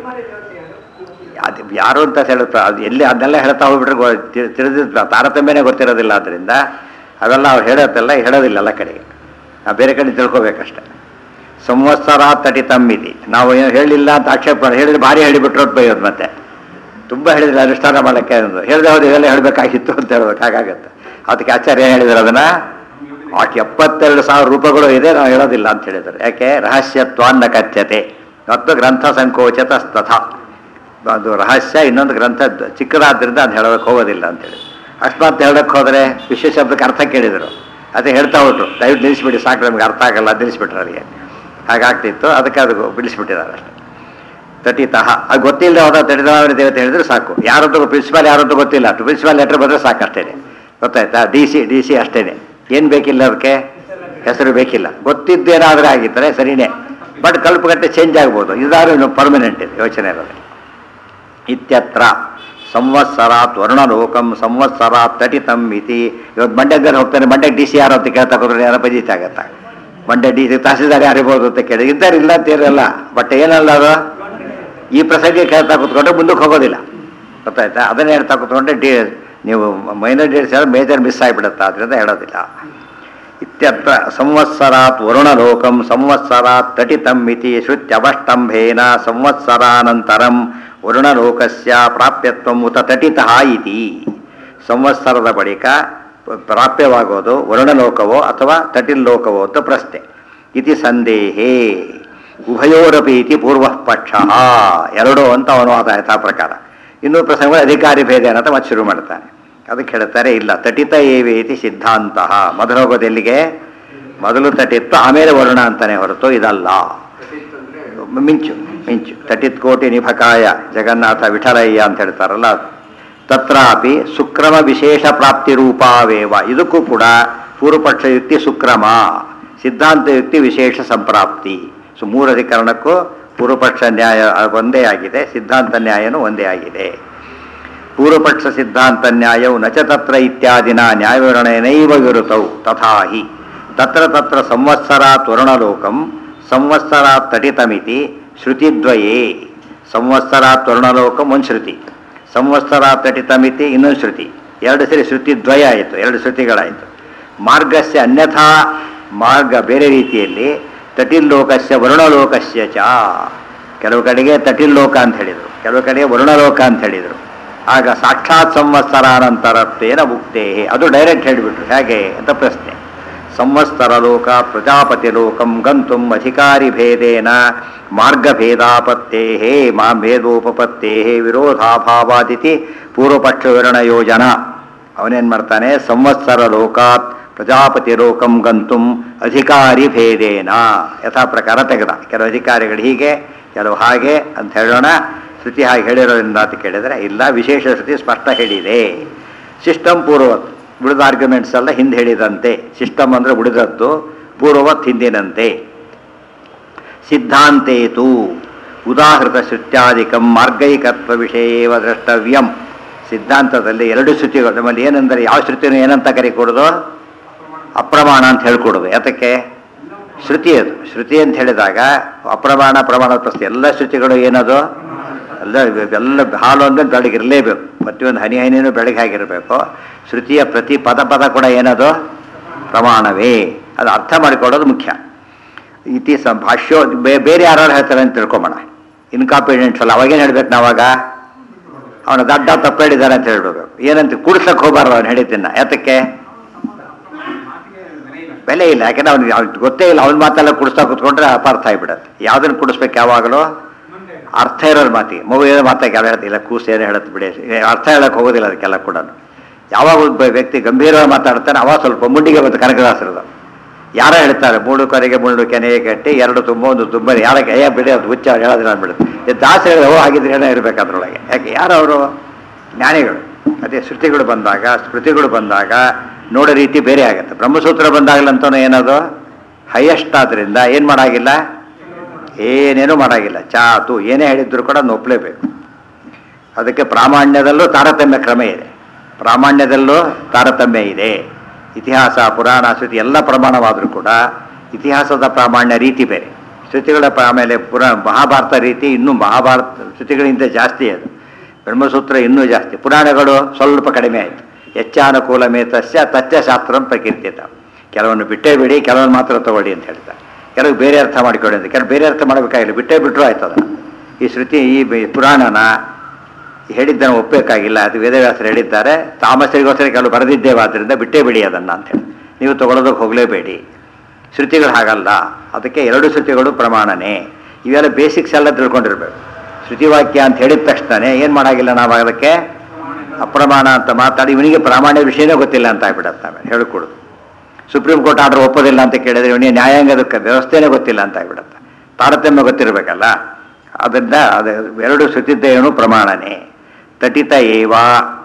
ಅದು ಯಾರು ಅಂತ ಹೇಳುತ್ತಾ ಅದು ಎಲ್ಲಿ ಅದನ್ನೆಲ್ಲ ಹೇಳ್ತಾ ಹೋಗ್ಬಿಟ್ರೆ ಗೊ- ತಿ- ತಿಳಿದಿಲ್ಲ ತಾರತಮ್ಯನೇ ಗೊತ್ತಿರೋದಿಲ್ಲ ಅದರಿಂದ ಅವೆಲ್ಲ ಅವ್ರು ಹೇಳೋದೆಲ್ಲ ಹೇಳೋದಿಲ್ಲ ಎಲ್ಲ ಕಡೆಗೆ ನಾವು ಬೇರೆ ಕಡೆ ತಿಳ್ಕೊಬೇಕಷ್ಟೆ ಸಂವತ್ಸರ ತಟಿತಮ್ಮಿತಿ ನಾವು ಏನು ಹೇಳಿಲ್ಲ ಅಂತ ಆಕ್ಷೇಪ ಮಾಡಿ ಹೇಳಿದ್ರೆ ಭಾರಿ ಹೇಳಿಬಿಟ್ರು ಅಂತ ಬೈಯೋದು ಮತ್ತೆ ತುಂಬ ಹೇಳಿದ್ರೆ ಅನುಷ್ಠಾನ ಮಾಡೋಕ್ಕೆ ಅನ್ನೋದು ಹೇಳಿದ್ರೆ ಅವ್ರು ಇದೆಲ್ಲ ಹೇಳಬೇಕಾಗಿತ್ತು ಅಂತ ಹೇಳ್ಬೇಕು ಹಾಗಾಗತ್ತೆ ಅದಕ್ಕೆ ಆಚಾರ್ಯ ಹೇಳಿದ್ರು ಅದನ್ನ ಆಕೆ ಎಪ್ಪತ್ತೆರಡು ಸಾವಿರ ರೂಪಾಯಿಗಳು ಇದೆ ನಾವು ಹೇಳೋದಿಲ್ಲ ಅಂತ ಹೇಳಿದ್ದಾರೆ ಯಾಕೆ ರಹಸ್ಯತ್ವಾನ್ನ ಕಥ್ಯತೆ ಮತ್ತು ಗ್ರಂಥ ಸಂಕೋಚತ ತಥಾ ಅದು ರಹಸ್ಯ ಇನ್ನೊಂದು ಗ್ರಂಥ ದ- ಚಿಕ್ಕದಾದ್ರಿಂದ ಅದು ಹೇಳೋದಕ್ಕೆ ಹೋಗೋದಿಲ್ಲ ಅಂತೇಳಿ ಅಷ್ಟೊತ್ತು ಹೇಳಕ್ಕೆ ಹೋದರೆ ವಿಶೇಷ ಶಬ್ದಕ್ಕೆ ಅರ್ಥ ಕೇಳಿದರು ಅದೇ ಹೇಳ್ತಾ ಹೊಟ್ರು ದಯವಿಟ್ಟು ನಿಲ್ಲಿಸ್ಬಿಡಿ ಸಾಕು ನಮ್ಗೆ ಅರ್ಥ ಆಗಲ್ಲ ನಿಲ್ಲಿಸ್ಬಿಟ್ರು ಅವರಿಗೆ ಹಾಗಾಗ್ತಿತ್ತು ಅದಕ್ಕೆ ಅದು ಬಿಡಿಸ್ಬಿಟ್ಟಿದ್ದಾರೆ ಅಷ್ಟೇ ತಟಿತಃ ಅದು ಗೊತ್ತಿಲ್ಲದೆ ಹೋದ ತಟಿತನಾವರ ದೇವತೆ ಹೇಳಿದ್ರೆ ಸಾಕು ಯಾರದ್ದು ಪ್ರಿನ್ಸಿಪಾಲ್ ಯಾರದ್ದು ಗೊತ್ತಿಲ್ಲ ಪ್ರಿನ್ಸಿಪಾಲ್ ಲೆಟರ್ ಬಂದರೆ ಸಾಕು ಅಷ್ಟೇನೆ ಗೊತ್ತಾಯ್ತಾ ಡಿ ಸಿ ಡಿ ಸಿ ಅಷ್ಟೇನೆ ಏನು ಬೇಕಿಲ್ಲ ಅದಕ್ಕೆ ಹೆಸರು ಬೇಕಿಲ್ಲ ಗೊತ್ತಿದ್ದೇನಾದರೂ ಆಗಿದ್ದರೆ ಸರಿನೇ ಬಟ್ ಕಲ್ಪಗಟ್ಟೆ ಚೇಂಜ್ ಆಗ್ಬೋದು ಇದಾದ್ರೂ ಪರ್ಮನೆಂಟ್ ಇದೆ ಯೋಚನೆ ಇರೋದು ಇತ್ಯತ್ರ ಸಂವತ್ಸರಾತ್ ವರ್ಣಲೋಕಂ ಸಂವತ್ಸರಾತ್ ತಟಿತಂ ಇತಿ ಇವತ್ತು ಮಂಡ್ಯದಲ್ಲಿ ಹೋಗ್ತಾನೆ ಮಂಡ್ಯಕ್ಕೆ ಡಿ ಸಿ ಯಾರು ಅಂತ ಕೇಳ್ತಾ ಕೂತ್ರೆ ಯಾರ ಬಜೀತ್ ಆಗತ್ತ ಮಂಡ್ಯ ಡಿ ಸಿ ತಹಸೀಲ್ದಾರ್ ಯಾರಿರ್ಬೋದು ಅಂತ ಕೇಳಿ ಇದ್ದಾರೆ ಇಲ್ಲ ಅಂತ ಇರಲ್ಲ ಬಟ್ ಏನಲ್ಲ ಅದು ಈ ಪ್ರಸಂಗ ಕೇಳ್ತಾ ಕೂತ್ಕೊಂಡ್ರೆ ಮುಂದಕ್ಕೆ ಹೋಗೋದಿಲ್ಲ ಗೊತ್ತಾಯ್ತಾ ಅದನ್ನೇ ಹೇಳ್ತಾ ಕೂತ್ಕೊಂಡ್ರೆ ಡಿ ನೀವು ಮೈನರ್ ಡೇಟ್ಸ್ ಹೇಳಿದ್ರೆ ಮೇಜರ್ ಮಿಸ್ ಆಗಿಬಿಡುತ್ತೆ ಅದರಿಂದ ಹೇಳೋದಿಲ್ಲ ಇತ್ಯತ್ರ ಸಂವತ್ಸರಾತ್ ವರುಣಲೋಕಂ ಸಂವತ್ಸರಾತ್ ತಟಿತಂ ಇತಿ ಶ್ರುತ್ಯವಷ್ಟಂಭೇನ ಸಂವತ್ಸರಾನಂತರಂ ವರುಣಲೋಕಸ್ಯ ಪ್ರಾಪ್ಯತ್ವಂ ಉತ ತಟಿತಃ ಇತಿ ಸಂವತ್ಸರದ ಬಳಿಕ ಪ್ರಾಪ್ಯವಾಗೋದು ವರುಣಲೋಕವೋ ಅಥವಾ ತಟಿಲ್ಲೋಕವೋ ಅಂತ ಪ್ರಶ್ನೆ ಇತಿ ಸಂದೇಹೇ ಉಭಯೋರಪಿ ಇತಿ ಪೂರ್ವ ಪಕ್ಷ ಎರಡೂ ಅಂತ ಅವನು ಆದ ಯಥಾ ಪ್ರಕಾರ ಇನ್ನೂ ಪ್ರಸಂಗ ಅಧಿಕಾರಿ ಭೇದ ಅಂತ ಮತ್ತೆ ಶುರು ಮಾಡ್ತಾನೆ ಅದಕ್ಕೆ ಹೇಳ್ತಾರೆ ಇಲ್ಲ ತಟಿತ ಏವೇತಿ ಸಿದ್ಧಾಂತ ಮೊದಲು ಹೋಗೋದು ಎಲ್ಲಿಗೆ ಮೊದಲು ತಟಿತ್ತು ಆಮೇಲೆ ವರುಣ ಅಂತಾನೆ ಹೊರತು ಇದಲ್ಲ ಮಿಂಚು ಮಿಂಚು ತಟಿತ್ ಕೋಟಿ ನಿಭಕಾಯ ಜಗನ್ನಾಥ ವಿಠಲಯ್ಯ ಅಂತ ಹೇಳ್ತಾರಲ್ಲ ಅದು. ತತ್ರಾಪಿ ಸುಕ್ರಮ ವಿಶೇಷ ಪ್ರಾಪ್ತಿ ರೂಪಾವೇವ ಇದಕ್ಕೂ ಕೂಡ ಪೂರ್ವಪಕ್ಷ ಯುಕ್ತಿ ಸುಕ್ರಮ ಸಿದ್ಧಾಂತ ಯುಕ್ತಿ ವಿಶೇಷ ಸಂಪ್ರಾಪ್ತಿ ಸೊ ಮೂರು ಅಧಿಕರಣಕ್ಕೂ ಪೂರ್ವಪಕ್ಷ ನ್ಯಾಯ ಒಂದೇ ಆಗಿದೆ ಸಿದ್ಧಾಂತ ನ್ಯಾಯನೂ ಒಂದೇ ಆಗಿದೆ ಪೂರ್ವಪಕ್ಷ ಸಿದ್ಧಾಂತ ನ್ಯಾಯವು ನಚ ತತ್ರ ಇತ್ಯಾದಿನ ನ್ಯಾಯವಿವರಣೆನೈವ ವಿರುತೌ ತಥಾ ಹಿ ತತ್ರ ತತ್ರ ಸಂವತ್ಸರಾತ್ ವರ್ಣಲೋಕಂ ಸಂವತ್ಸರಾತ್ ತಟಿತಮಿತಿ ಶ್ರುತಿದ್ವಯೇ ಸಂವತ್ಸರಾತ್ ವರ್ಣಲೋಕಂ ಒಂದು ಶ್ರುತಿ ಸಂವತ್ಸರಾತ್ ತಟಿತಮಿತಿ ಇನ್ನೊಂದು ಶ್ರುತಿ ಎರಡು ಸರಿ ಶ್ರುತಿದ್ವಯ ಆಯಿತು ಎರಡು ಶ್ರುತಿಗಳಾಯಿತು ಮಾರ್ಗಸ್ಯ ಅನ್ಯಥಾ ಮಾರ್ಗ ಬೇರೆ ರೀತಿಯಲ್ಲಿ ತಟಿಲ್ಲೋಕಸ್ಯ ವರುಣಲೋಕಸ್ಯ ಚ ಕೆಲವು ಕಡೆಗೆ ತಟಿಲ್ಲೋಕ ಅಂತ ಹೇಳಿದರು ಕೆಲವು ಕಡೆಗೆ ವರುಣಲೋಕ ಅಂತ ಹೇಳಿದರು ಆಗ ಸಾಕ್ಷಾತ್ ಸಂವತ್ಸರಾನಂತರತ್ವೇನ ಉಕ್ತೇ ಅದು ಡೈರೆಕ್ಟ್ ಹೇಳಿಬಿಟ್ರು ಹೇಗೆ ಅಂತ ಪ್ರಶ್ನೆ ಸಂವತ್ಸರ ಲೋಕ ಪ್ರಜಾಪತಿ ಲೋಕಂ ಗಂತುಂ ಅಧಿಕಾರಿ ಭೇದೇನ ಮಾರ್ಗಭೇದಾಪತ್ತೇ ಮಾ ಭೇದೋಪಪತ್ತೇ ವಿರೋಧಾಭಾವಾದಿತಿ ಪೂರ್ವಪಕ್ಷ ವಿವರಣ ಯೋಜನಾ ಅವನೇನ್ ಮಾಡ್ತಾನೆ ಸಂವತ್ಸರ ಲೋಕಾತ್ ಪ್ರಜಾಪತಿ ಲೋಕಂ ಗಂತುಂ ಅಧಿಕಾರಿ ಭೇದೇನ ಯಥಾ ಪ್ರಕಾರ ತೆಗೆದ ಕೆಲವು ಅಧಿಕಾರಿಗಳು ಹೀಗೆ ಕೆಲವು ಹಾಗೆ ಅಂತ ಹೇಳೋಣ ಶ್ರುತಿ ಹಾಗೆ ಹೇಳಿರೋದ್ರಿಂದ ಅಂತ ಕೇಳಿದರೆ ಇಲ್ಲ ವಿಶೇಷ ಶ್ರುತಿ ಸ್ಪಷ್ಟ ಹೇಳಿದೆ ಸಿಸ್ಟಮ್ ಪೂರ್ವವತ್ ಉಳಿದ ಆರ್ಗ್ಯುಮೆಂಟ್ಸ್ ಎಲ್ಲ ಹಿಂದೆ ಹೇಳಿದಂತೆ ಸಿಸ್ಟಮ್ ಅಂದರೆ ಉಳಿದದ್ದು ಪೂರ್ವವತ್ ಹಿಂದಿನಂತೆ ಸಿದ್ಧಾಂತೇತು ಉದಾಹೃತ ಶ್ರುತ್ಯಾದಿಕಂ ಮಾರ್ಗೈಕತ್ವ ವಿಷಯೇವ ದ್ರಷ್ಟವ್ಯಂ ಸಿದ್ಧಾಂತದಲ್ಲಿ ಎರಡು ಶ್ರುತಿಗಳು ನಮ್ಮಲ್ಲಿ ಏನೆಂದರೆ ಯಾವ ಶ್ರುತಿನೂ ಏನಂತ ಕರಿಕೊಡೋದು ಅಪ್ರಮಾಣ ಅಂತ ಹೇಳ್ಕೊಡೋದು ಯಾತಕ್ಕೆ ಶ್ರುತಿ ಅದು ಶ್ರುತಿ ಅಂತ ಹೇಳಿದಾಗ ಅಪ್ರಮಾಣ ಪ್ರಮಾಣ ಪ್ರಶ್ನೆ ಎಲ್ಲ ಶ್ರುತಿಗಳು ಏನದು ಎಲ್ಲ ಎಲ್ಲ ಹಾಲು ಅಂದರೆ ಬೆಳಗ್ಗೆ ಇರಲೇಬೇಕು ಪ್ರತಿಯೊಂದು ಹನಿ ಹನಿನೂ ಬೆಳಗ್ಗೆ ಆಗಿರಬೇಕು ಶ್ರುತಿಯ ಪ್ರತಿ ಪದ ಪದ ಕೂಡ ಏನದು ಪ್ರಮಾಣವೇ ಅದು ಅರ್ಥ ಮಾಡಿಕೊಳ್ಳೋದು ಮುಖ್ಯ ಇತಿ ಸ ಭಾಷ್ಯೋ ಬೇ- ಬೇರೆ ಯಾರು ಹೇಳ್ತಾರೆ ಅಂತ ತಿಳ್ಕೊಂಬೋಣ ಇನ್ಕಾಂಪಿಡೆಂಟ್ಸ್ ಅಲ್ಲ ಅವಾಗೇನು ಹೇಳ್ಬೇಕು ನಾವಾಗ ಅವನ ದಡ್ಡ ತಪ್ಪು ಹೇಳಿದ್ದಾರೆ ಅಂತ ಹೇಳ್ಬೇಕು ಏನಂತ ಕೂಡ್ಸಕ್ಕೆ ಹೋಗ್ಬಾರ್ದು ಅವ್ನು ಹೇಳಿದ್ದನ್ನ ಯಾತಕ್ಕೆ ಬೆಲೆ ಇಲ್ಲ ಯಾಕಂದ್ರೆ ಅವ್ನಿಗೆ ಅವ್ನಿಗೆ ಗೊತ್ತೇ ಇಲ್ಲ ಅವ್ನ ಮಾತೆಲ್ಲ ಕುಡಿಸ್ತಾ ಕೂತ್ಕೊಂಡ್ರೆ ಅಪಾರ್ಥ ಆಗಿಬಿಡತ್ತೆ ಯಾವ್ದನ್ನ ಕುಡಿಸ್ಬೇಕು ಯಾವಾಗಲೂ ಅರ್ಥ ಇರೋದು ಮಾತಿಗೆ ಮಗು ಏನೋ ಮಾತಾಗಿ ಯಾರು ಹೇಳ್ತಿಲ್ಲ ಕೂಸು ಏನೋ ಹೇಳುತ್ತೆ ಬಿಡಿ ಏ, ಅರ್ಥ ಹೇಳಕ್ಕೆ ಹೋಗೋದಿಲ್ಲ ಅದಕ್ಕೆಲ್ಲ ಕೂಡ ಯಾವಾಗ ಒಬ್ಬ ವ್ಯಕ್ತಿ ಗಂಭೀರವಾಗಿ ಮಾತಾಡ್ತಾನೆ ಅವಾಗ ಸ್ವಲ್ಪ ಮುಂಡಿಗೆ ಬಂದು ಕನಕದಾಸರದು ಯಾರೋ ಹೇಳ್ತಾರೆ ಮೂಡು ಕರೆಗೆ ಮುಳ್ಳು ಕೆನೆಗೆ ಕಟ್ಟಿ ಎರಡು ತುಂಬ ಒಂದು ತುಂಬ ಯಾರಕ್ಕೆ ಅಯ್ಯ ಬಿಡಿ ಅದು ಹುಚ್ಚ ಅವ್ರು ಹೇಳೋದಿಲ್ಲ ಅಂದ್ಬಿಡುತ್ತೆ ಇದು ದಾಸ ಹೇಳಿದ್ರೆ ಓ ಹಾಗಿದ್ರೆ ಏನೋ ಇರ್ಬೇಕು ಅದ್ರೊಳಗೆ ಯಾಕೆ ಯಾರು ಅವರು ಜ್ಞಾನಿಗಳು ಅದೇ ಶ್ರುತಿಗಳು ಬಂದಾಗ ಸ್ಮೃತಿಗಳು ಬಂದಾಗ ನೋಡೋ ರೀತಿ ಬೇರೆ ಆಗುತ್ತೆ ಬ್ರಹ್ಮಸೂತ್ರ ಬಂದಾಗಲಂತೂ ಏನದು ಹೈಯೆಸ್ಟ್ ಆದ್ರಿಂದ ಏನು ಮಾಡಾಗಿಲ್ಲ ಏನೇನೂ ಮಾಡಾಗಿಲ್ಲ ಚಾತು ಏನೇ ಹೇಳಿದ್ರು ಕೂಡ ಅದನ್ನ ಒಪ್ಪಲೇಬೇಕು ಅದಕ್ಕೆ ಪ್ರಾಮಾಣ್ಯದಲ್ಲೂ ತಾರತಮ್ಯ ಕ್ರಮ ಇದೆ ಪ್ರಾಮಾಣ್ಯದಲ್ಲೂ ತಾರತಮ್ಯ ಇದೆ ಇತಿಹಾಸ ಪುರಾಣ ಶ್ರುತಿ ಎಲ್ಲ ಪ್ರಮಾಣವಾದರೂ ಕೂಡ ಇತಿಹಾಸದ ಪ್ರಾಮಾಣ್ಯ ರೀತಿ ಬೇರೆ ಶ್ರುತಿಗಳ ಪ್ರ- ಆಮೇಲೆ ಪುರಾ ಮಹಾಭಾರತ ರೀತಿ ಇನ್ನೂ ಮಹಾಭಾರತ ಶ್ರುತಿಗಳಿಂದ ಜಾಸ್ತಿ ಅದು ಬ್ರಹ್ಮಸೂತ್ರ ಇನ್ನೂ ಜಾಸ್ತಿ ಪುರಾಣಗಳು ಸ್ವಲ್ಪ ಕಡಿಮೆ ಆಯಿತು ಹೆಚ್ಚಾನುಕೂಲ ಮೇತಸ್ಯ ತತ್ವಶಾಸ್ತ್ರ ಪ್ರಕೀರ್ತಿತ ಕೆಲವನ್ನು ಬಿಟ್ಟೇ ಬಿಡಿ ಕೆಲವನ್ನು ಮಾತ್ರ ತಗೊಳ್ಳಿ ಅಂತ ಹೇಳ್ತಾರೆ ಕೆಲವು ಬೇರೆ ಅರ್ಥ ಮಾಡಿಕೊಳ್ಳಿ ಅಂತ ಕೆಲವು ಬೇರೆ ಅರ್ಥ ಮಾಡಬೇಕಾಗಿಲ್ಲ ಬಿಟ್ಟೇ ಬಿಟ್ಟರು ಆಯ್ತು ಅದನ್ನು ಈ ಶ್ರುತಿ ಈ ಬೆ- ಪುರಾಣನ ಹೇಳಿದ್ದನ್ನು ಒಪ್ಪಬೇಕಾಗಿಲ್ಲ ಅದು ವೇದವ್ಯಾಸರು ಹೇಳಿದ್ದಾರೆ ತಾಮಸರಿಗೋಸ್ಕರ ಕೆಲವು ಬರೆದಿದ್ದೇವೆ ಆದ್ದರಿಂದ ಬಿಟ್ಟೇ ಬಿಡಿ ಅದನ್ನು ಅಂತೇಳಿ ನೀವು ತಗೊಳ್ಳೋದಕ್ಕೆ ಹೋಗಲೇಬೇಡಿ ಶ್ರುತಿಗಳು ಹಾಗಲ್ಲ ಅದಕ್ಕೆ ಎರಡು ಶ್ರುತಿಗಳು ಪ್ರಮಾಣನೇ ಇವೆಲ್ಲ ಬೇಸಿಕ್ಸ್ ಎಲ್ಲ ತಿಳ್ಕೊಂಡಿರ್ಬೇಕು ಶ್ರುತಿವಾಕ್ಯ ಅಂತ ಹೇಳಿದ ತಕ್ಷಣ ಏನು ಮಾಡಾಗಿಲ್ಲ ನಾವು ಅದಕ್ಕೆ ಅಪ್ರಮಾಣ ಅಂತ ಮಾತಾಡಿ ಇವನಿಗೆ ಪ್ರಾಮಾಣ್ಯ ವಿಷಯನೇ ಗೊತ್ತಿಲ್ಲ ಅಂತ ಆಗ್ಬಿಡತ್ತೆ ಆಮೇಲೆ ಹೇಳ್ಕೊಡುದು ಸುಪ್ರೀಂ ಕೋರ್ಟ್ ಆರ್ಡರ್ ಒಪ್ಪೋದಿಲ್ಲ ಅಂತ ಕೇಳಿದ್ರೆ ಇವನಿಗೆ ನ್ಯಾಯಾಂಗದ ಕ- ವ್ಯವಸ್ಥೆನೇ ಗೊತ್ತಿಲ್ಲ ಅಂತ ಆಗ್ಬಿಡತ್ತೆ ತಾರತಮ್ಯ ಗೊತ್ತಿರಬೇಕಲ್ಲ ಅದರಿಂದ ಅದು ಎರಡು ಶ್ರುತಿದ್ದೇನು ಪ್ರಮಾಣನೇ ತಟಿತ ಏವ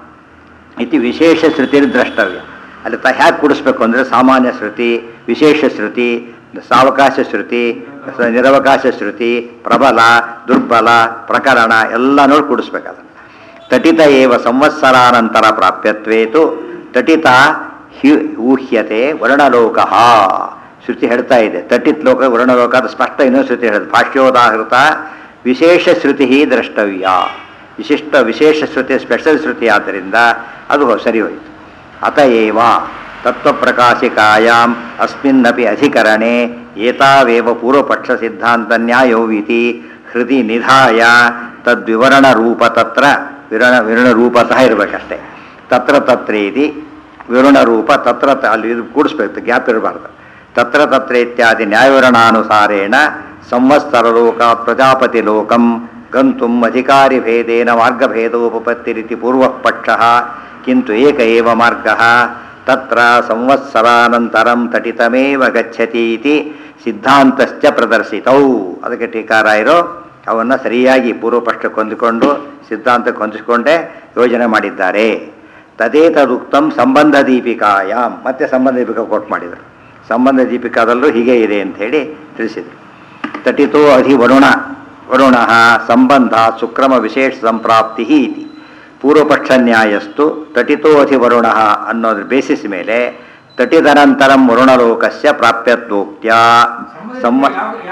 ಇತಿ ವಿಶೇಷ ಶ್ರುತಿ ದ್ರಷ್ಟವ್ಯ ಅಲ್ಲಿ ತ ಹ್ಯಾಕೆ ಕೂಡಿಸ್ಬೇಕು ಅಂದರೆ ಸಾಮಾನ್ಯ ಶ್ರುತಿ ವಿಶೇಷ ಶ್ರುತಿ ಸಾವಕಾಶ ಶ್ರುತಿ ಸ- ನಿರವಕಾಶ ಶ್ರುತಿ ಪ್ರಬಲ ದುರ್ಬಲ ಪ್ರಕರಣ ಎಲ್ಲ ನೋಡಿ ಕೂಡಿಸ್ಬೇಕು ಅದನ್ನು ತಟಿತ ಏವ ಸಂವತ್ಸರಾನಂತರ ಪ್ರಾಪ್ಯತ್ವೇತು ತಟಿತ ಹಿ ಊಹ್ಯತೆ ವರ್ಣಲೋಕ ಶ್ರುತಿ ಹೇಳ್ತಾ ಇದೆ ತಟಿತ್ ಲೋಕ ವರ್ಣಲೋಕ ಅದು ಸ್ಪಷ್ಟ ಇನ್ನೂ ಶ್ರುತಿ ಹೇಳಿದೆ ಭಾಷ್ಯೋದಾಹೃತ ವಿಶೇಷ ಶ್ರುತಿ ದ್ರಷ್ಟವ್ಯ ವಿಶಿಷ್ಟ ವಿಶೇಷ ಶ್ರುತಿ ಸ್ಪೆಷಲ್ ಶ್ರುತಿ ಆದ್ದರಿಂದ ಅದು ಸರಿ ಹೋಯಿತು ಅತಏವ ತತ್ವಪ್ರಕಾಶಿಕಾಯಾಮ್ ಅಸ್ಮಿನ್ನಪಿ ಅಧಿಕರಣೆ ಏತಾವೇವ ಪೂರ್ವಪಕ್ಷ ಸಿದ್ಧಾಂತ ನ್ಯಾಯೋವಿತಿ ಹೃದಯ ನಿಧಾಯ ತದ್ವಿವರಣ ರೂಪ ತತ್ರ ವಿರಣ ವಿರಣ ರೂಪತಃ ಇರಬೇಕಷ್ಟೇ ತತ್ರ ತತ್ರೇತಿ ವಿವರಣ ರೂಪ ತತ್ರ ತ- ಅಲ್ಲಿ ಇದು ಕೂಡಿಸ್ಬೇಕು ಗ್ಯಾಪ್ ಇರಬಾರ್ದು ತತ್ರ ತತ್ರ ಇತ್ಯಾದಿ ನ್ಯಾಯವಿರಣಾನುಸಾರೇಣ ಸಂವತ್ಸರ ಲೋಕ ಪ್ರಜಾಪತಿ ಲೋಕಂ ಗಂತುಂ ಅಧಿಕಾರಿ ಭೇದೇನ ಮಾರ್ಗಭೇದೋಪಪತ್ತಿರಿತಿ ಪೂರ್ವಃ ಪಕ್ಷಃ ಕಿಂತು ಏಕ ಏವ ಮಾರ್ಗಃ ತತ್ರ ಸಂವತ್ಸರಾನಂತರಂ ತಟಿತಮೇವ ಗಚ್ಚತಿ ಇತಿ ಸಿದ್ಧಾಂತಶ್ಚ ಪ್ರದರ್ಶಿತೌ ಅದಕ್ಕೆ ಟೀಕಾರಾಯರು ಅವನ್ನು ಸರಿಯಾಗಿ ಪೂರ್ವಪಕ್ಷಕ್ಕೆ ಹೊಂದಿಕೊಂಡು ಸಿದ್ಧಾಂತಕ್ಕೆ ಹೊಂದಿಸಿಕೊಂಡೇ ಯೋಜನೆ ಮಾಡಿದ್ದಾರೆ ತದೇತದುಕ್ತಂ ಸಂಬಂಧ ದೀಪಿಕಾಯಾಮ್ ಮತ್ತೆ ಸಂಬಂಧ ದೀಪಿಕಾ ಕೋಟ್ ಮಾಡಿದರು ಸಂಬಂಧ ದೀಪಿಕಾದಲ್ಲೂ ಹೀಗೆ ಇದೆ ಅಂತ ಹೇಳಿ ತಿಳಿಸಿದರು ತಟಿತೋ ಅಧಿ ವರುಣ ವರುಣ ಸಂಬಂಧ ಸುಕ್ರಮ ವಿಶೇಷ ಸಂಪ್ರಾಪ್ತಿ ಇತಿ ಪೂರ್ವಪಕ್ಷ ನ್ಯಾಯಸ್ತು ತಟಿತೋ ಅಧಿ ವರುಣ ಅನ್ನೋದ್ರ ಬೇಸಿಸ್ ಮೇಲೆ ತಟಿತನಂತರಂ ವರುಣಲೋಕಸ್ಯ ಪ್ರಾಪ್ಯತ್ವೋಕ್ತ್ಯ ಸಮ್ಮ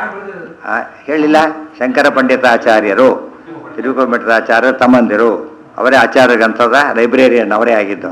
ಆ, ಹೇಳಿಲ್ಲ ಶಂಕರ ಪಂಡಿತಾಚಾರ್ಯರು ತಿರುಪಮಠದಾಚಾರ್ಯರು ತಮ್ಮಂದಿರು ಅವರೇ ಆಚಾರ್ಯ ಗ್ರಂಥದ ಲೈಬ್ರರಿಯನ್ ಅವರೇ ಆಗಿದ್ದು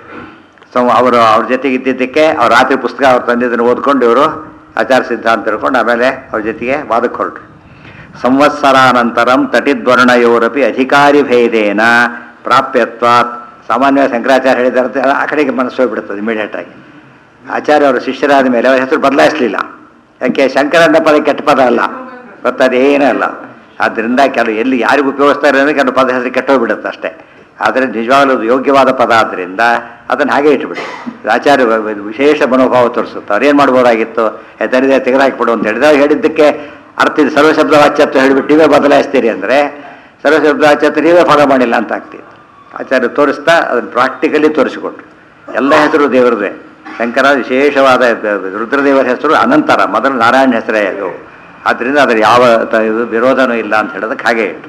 ಸೊ ಅವರು ಅವ್ರ ಜೊತೆಗೆ ಇದ್ದಿದ್ದಕ್ಕೆ ಅವ್ರ ರಾತ್ರಿ ಪುಸ್ತಕ ಅವ್ರು ತಂದಿದ್ದನ್ನು ಓದ್ಕೊಂಡು ಇವರು ಆಚಾರ ಸಿದ್ಧಾಂತ ತಿಳ್ಕೊಂಡು ಆಮೇಲೆ ಅವ್ರ ಜೊತೆಗೆ ವಾದಕ್ಕೆ ಹೊರಟ್ರು ಸಂವತ್ಸರಾನಂತರಂ ತಟಿದ್ವರ್ಣಯೋರಪಿ ಅಧಿಕಾರಿ ಭೇದೇನ ಪ್ರಾಪ್ಯತ್ವಾತ್ ಸಾಮಾನ್ಯ ಶಂಕರಾಚಾರ್ಯ ಹೇಳಿದಾರೆ ಆ ಕಡೆಗೆ ಮನಸ್ಸು ಹೋಗ್ಬಿಡ್ತದೆ ಇಮಿಡಿಯೇಟ್ ಆಗಿ ಆಚಾರ್ಯ ಅವರ ಶಿಷ್ಯರಾದ ಮೇಲೆ ಅವರ ಹೆಸರು ಬದಲಾಯಿಸಲಿಲ್ಲ ಯಾಕೆ ಶಂಕರನ್ನ ಪದ ಕೆಟ್ಟ ಪದ ಅಲ್ಲ ಗೊತ್ತದೆ ಏನೂ ಅಲ್ಲ ಆದ್ದರಿಂದ ಕೆಲವು ಎಲ್ಲಿ ಯಾರಿಗೆ ಉಪಯೋಗಿಸ್ತಾರೆ ಅಂದರೆ ಕೆಲವು ಪದ ಹೆಸರು ಕೆಟ್ಟೋಗ್ಬಿಡುತ್ತೆ ಅಷ್ಟೇ ಆದರೆ ನಿಜವಾಗ್ಲೂ ಅದು ಯೋಗ್ಯವಾದ ಪದ ಆದ್ದರಿಂದ ಅದನ್ನು ಹಾಗೆ ಇಟ್ಬಿಡಿ ಆಚಾರ್ಯ ವ- ವ- ವಿಶೇಷ ಮನೋಭಾವ ತೋರಿಸುತ್ತೆ ಅವ್ರೇನು ಮಾಡ್ಬೋದಾಗಿತ್ತು ಹೆದರಿದೆ ತೆಗೆದಾಕಿಬಿಡು ಅಂತ ಹೇಳಿದಾಗ ಹೇಳಿದ್ದಕ್ಕೆ ಅರ್ಥ ಇದೆ ಸರ್ವಶಬ್ದ ವಾಚ್ಯತ್ವ ಹೇಳಿಬಿಟ್ಟು ನೀವೇ ಬದಲಾಯಿಸ್ತೀರಿ ಅಂದರೆ ಸರ್ವಶಬ್ದ ವಾಚ್ಯತ್ವ ನೀವೇ ಫಾಲೋ ಮಾಡಿಲ್ಲ ಅಂತ ಆಗ್ತಿತ್ತು ಆಚಾರ್ಯ ತೋರಿಸ್ತಾ ಅದನ್ನು ಪ್ರಾಕ್ಟಿಕಲಿ ತೋರಿಸಿಕೊಟ್ರು ಎಲ್ಲ ಹೆಸರು ದೇವರದೇ ಶಂಕರ ವಿಶೇಷವಾದ ಬ- ಬ- ರುದ್ರದೇವರ ಹೆಸರು ಅನಂತರ ಮೊದಲು ನಾರಾಯಣ ಹೆಸರೇ ಅದು ಆದ್ದರಿಂದ ಅದರ ಯಾವ ತ- ಇದು ವಿರೋಧನೂ ಇಲ್ಲ ಅಂತ ಹೇಳೋದಕ್ಕೆ ಹಾಗೆ ಇಟ್ಟು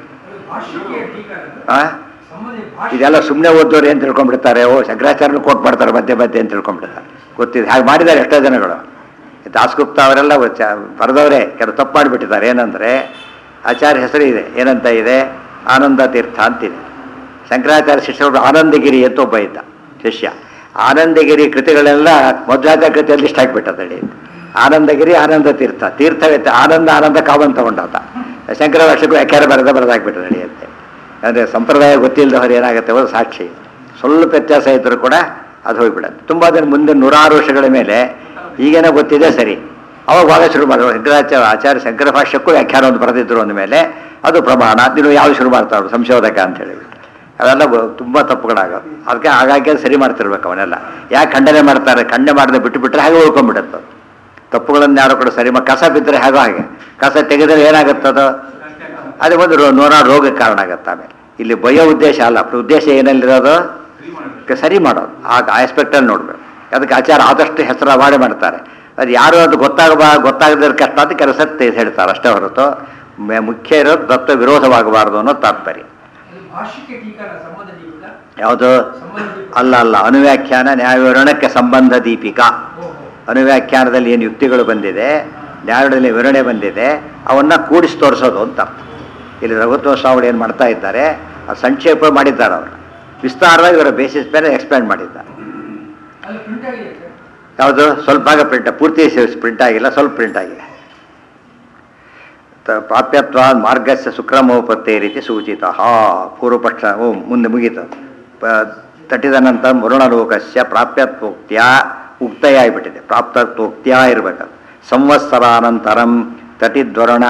ಆ? ಇದೆಲ್ಲ ಸುಮ್ಮನೆ ಓದೋರು ಏನು ತಿಳ್ಕೊಂಡ್ಬಿಡ್ತಾರೆ ಓ ಶಂಕರಾಚಾರ್ಯನು ಕೋಟ್ ಮಾಡ್ತಾರೆ ಮಧ್ಯೆ ಮಧ್ಯೆ ಅಂತ ತಿಳ್ಕೊಂಡ್ಬಿಡ್ತಾರೆ ಗೊತ್ತಿದೆ ಹಾಗೆ ಮಾಡಿದ್ದಾರೆ ಎಷ್ಟೋ ಜನಗಳು ದಾಸಗುಪ್ತ ಅವರೆಲ್ಲ ಚ- ಬರೆದವರೇ ಕೆಲವು ತಪ್ಪು ಮಾಡಿಬಿಟ್ಟಿದ್ದಾರೆ ಏನಂದರೆ ಆಚಾರ್ಯ ಹೆಸರು ಇದೆ ಏನಂತ ಇದೆ ಆನಂದ ತೀರ್ಥ ಅಂತಿದೆ ಶಂಕರಾಚಾರ್ಯ ಶಿಷ್ಯರು ಆನಂದಗಿರಿ ಅಂತ ಒಬ್ಬ ಇದ್ದ ಶಿಷ್ಯ ಆನಂದಗಿರಿ ಕೃತಿಗಳೆಲ್ಲ ಮಧ್ವಾಚಾರ್ಯ ಕೃತಿಯಲ್ಲಿ ಇಷ್ಟ ಆಗಿಬಿಟ್ಟದಳಿ ಆನಂದಗಿರಿ ಆನಂದ ತೀರ್ಥ ತೀರ್ಥ ವ್ಯತ್ಯ ಆನಂದ ಆನಂದ ಕಾಮನ್ ತಗೊಂಡಾತ ಶಂಕರ ವರ್ಷಕ್ಕೂ ವ್ಯಾಖ್ಯಾನ ಬರೆದ ಬರೆದಾಗ್ಬಿಟ್ಟು ನಡೆಯುತ್ತೆ ಅಂದರೆ ಸಂಪ್ರದಾಯ ಗೊತ್ತಿಲ್ಲದವ್ರು ಏನಾಗುತ್ತೆ ಒಂದು ಸಾಕ್ಷಿ ಸ್ವಲ್ಪ ವ್ಯತ್ಯಾಸ ಇದ್ದರೂ ಕೂಡ ಅದು ಹೋಗ್ಬಿಡುತ್ತೆ ತುಂಬ ದಿನ ಮುಂದೆ ನೂರಾರು ವರ್ಷಗಳ ಮೇಲೆ ಈಗೇನೋ ಗೊತ್ತಿದೆ ಸರಿ ಅವಾಗ ಭಾಗ ಶುರು ಮಾಡಿದ್ರು ಶಂಕರಾಚಾರ್ಯ ಆಚಾರ್ಯ ಶಂಕರ ಭಾಷ್ಯಕ್ಕೂ ವ್ಯಾಖ್ಯಾನ ಒಂದು ಬರೆದಿದ್ರು ಅಂದಮೇಲೆ ಅದು ಪ್ರಮಾಣ ನೀವು ಯಾವ್ದು ಶುರು ಮಾಡ್ತಾರೆ ಸಂಶೋಧಕ ಅಂತ ಹೇಳಿಬಿಟ್ಟು ಅವೆಲ್ಲ ಬ- ತುಂಬ ತಪ್ಪುಗಳಾಗೋದು ಅದಕ್ಕೆ ಹಾಗಾಗಿ ಅದು ಸರಿ ಮಾಡ್ತಿರ್ಬೇಕು ಅವನ್ನೆಲ್ಲ ಯಾಕೆ ಖಂಡನೆ ಮಾಡ್ತಾರೆ ಖಂಡನೆ ಮಾಡದೆ ಬಿಟ್ಟು ಬಿಟ್ಟರೆ ಹಾಗೆ ಉಳ್ಕೊಂಡ್ಬಿಡುತ್ತೆ ಅದು. ತಪ್ಪುಗಳನ್ನು ಯಾರು ಕೂಡ ಸರಿ ಮಾ ಕಸ ಬಿದ್ದರೆ ಹೇಗೋ ಹಾಗೆ ಕಸ ತೆಗೆದರೆ ಏನಾಗುತ್ತದು ಅದು ಒಂದು ರೋ ನೂರಾರು ರೋಗಕ್ಕೆ ಕಾರಣ ಆಗುತ್ತೆ ಆಮೇಲೆ ಇಲ್ಲಿ ಬಯ್ಯೋ ಉದ್ದೇಶ ಅಲ್ಲ ಉದ್ದೇಶ ಏನಲ್ಲಿರೋದು ಕ- ಸರಿ ಮಾಡೋದು ಆ ಆಸ್ಪೆಕ್ಟಲ್ಲಿ ನೋಡಬೇಕು ಅದಕ್ಕೆ ಆಚಾರ ಆದಷ್ಟು ಹೆಸರು ಅವಾಡೆ ಮಾಡ್ತಾರೆ ಅದು ಯಾರು ಅದು ಗೊತ್ತಾಗಬಾ ಗೊತ್ತಾಗದ್ರ ಕಷ್ಟ ಅಂತ ಕೆಲಸ ಹೇಳ್ತಾರೆ ಅಷ್ಟೇ ಹೊರತು ಮೆ- ಮುಖ್ಯ ಇರೋದು ತತ್ವ ವಿರೋಧವಾಗಬಾರ್ದು ಅನ್ನೋ ತಾತ್ಪರ್ಯ ಭಾಷ್ಯಕ್ಕೆ ಟೀಕಾರ ಸಂಬಂಧ ದೀಪಿಕ ಯಾವುದು ಸಂಬಂಧ ದೀಪಿಕ ಅಲ್ಲ ಅಲ್ಲ ಅನುವ್ಯಾಖ್ಯಾನ ನ್ಯಾಯವಿವರಣಕ್ಕೆ ಸಂಬಂಧ ದೀಪಿಕಾ ಓಹೋ ಅನುವ್ಯಾಖ್ಯಾನದಲ್ಲಿ ಏನು ಯುಕ್ತಿಗಳು ಬಂದಿದೆ ನ್ಯಾಯದಲ್ಲಿ ವಿವರಣೆ ಬಂದಿದೆ ಅವನ್ನ ಕೂಡಿಸಿ ತೋರಿಸೋದು ಅಂತ ಅರ್ಥ ಇಲ್ಲಿ ರಘುತ್ವ ಸ್ವಾಮಿ ಏನು ಮಾಡ್ತಾ ಇದ್ದಾರೆ ಆ ಸಂಕ್ಷೇಪ ಮಾಡಿದ್ದಾರೆ ಅವರು ವಿಸ್ತಾರವಾಗಿ ಇವರ ಬೇಸಿಸ್ ಮೇಲೆ ಎಕ್ಸ್ಪ್ಲೇನ್ ಮಾಡಿದ್ದಾರೆ ಅಲ್ಲಿ ಪ್ರಿಂಟ್ ಆಗಿದೆ ಸರ್ ಯಾವುದು ಸ್ವಲ್ಪ ಆಗ ಪ್ರಿಂಟ್ ಪೂರ್ತಿ ಪ್ರಿಂಟ್ ಆಗಿಲ್ಲ ಸ್ವಲ್ಪ ಪ್ರಿಂಟ್ ಆಗಿದೆ ತ- ಪ್ರಾಪ್ಯತ್ವ ಮಾರ್ಗಸ್ಯ ಸುಕ್ರಮೋಪತ್ತೇ ರೀತಿ ಸೂಚಿತ ಪೂರ್ವಪಕ್ಷ ಓ ಮುಂದೆ ಮುಗೀತು ಪ- ತಟ್ಟಿದ ನಂತರ ವರುಣಲೋಕಸ್ಯ ಪ್ರಾಪ್ಯತ್ವೋಕ್ತಿಯ ಉಕ್ತಯ ಆಗಿಬಿಟ್ಟಿದೆ ಪ್ರಾಪ್ತತ್ವೋಕ್ತಿಯ ಇರಬೇಕದು ಸಂವತ್ಸರಾನಂತರಂ ತಟಿದ್ವರುಣ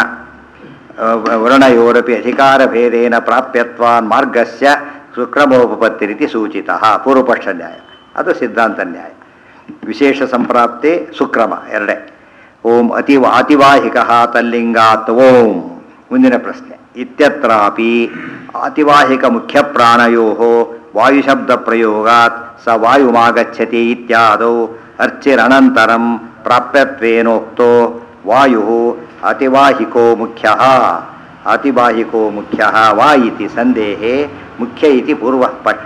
ವರ್ಣಯೋರಪಿ ಅಧಿಕಾರಭೇದೇನ ಪ್ರಾಪ್ಯತ್ವಾನ್ ಮಾರ್ಗಸ್ಯ ಸುಕ್ರಮೋಪಪತ್ತಿ ರೀತಿ ಸೂಚಿತ ಪೂರ್ವಪಕ್ಷ ನ್ಯಾಯ ಅದು ಸಿದ್ಧಾಂತ ನ್ಯಾಯ ವಿಶೇಷ ಸಂಪ್ರಾಪ್ತಿ ಸುಕ್ರಮ ಎರಡೇ ಓಂ ಅತಿ ಆತಿವಾಹಿಕ ತಲ್ಲಿಂಗಾತ್ ಓಂ ಮುಂದಿನ ಪ್ರಶ್ನೆ ಇತ್ಯತ್ರಾಪಿ ಆತಿವಾಹಿಕ ಮುಖ್ಯ ಪ್ರಾಣಯೋ ವಾಯುಶಬ್ದ ಪ್ರಯೋಗಾತ್ ಸ ವಾಯುಮಾಗಚ್ಚತಿ ಇತ್ಯಾದೌ ಅರ್ಚಿರನಂತರಂ ಪ್ರಾಪ್ಯತ್ವೇನೋಕ್ತೋ ವಾಯು ಅತಿವಾಹಿಕೋ ಮುಖ್ಯ ಅತಿವಾಹಿಕೋ ಮುಖ್ಯ ವಾ ಇತಿ ಸಂದೇಹೆ ಮುಖ್ಯ ಇತಿ ಪೂರ್ವ ಪಕ್ಷ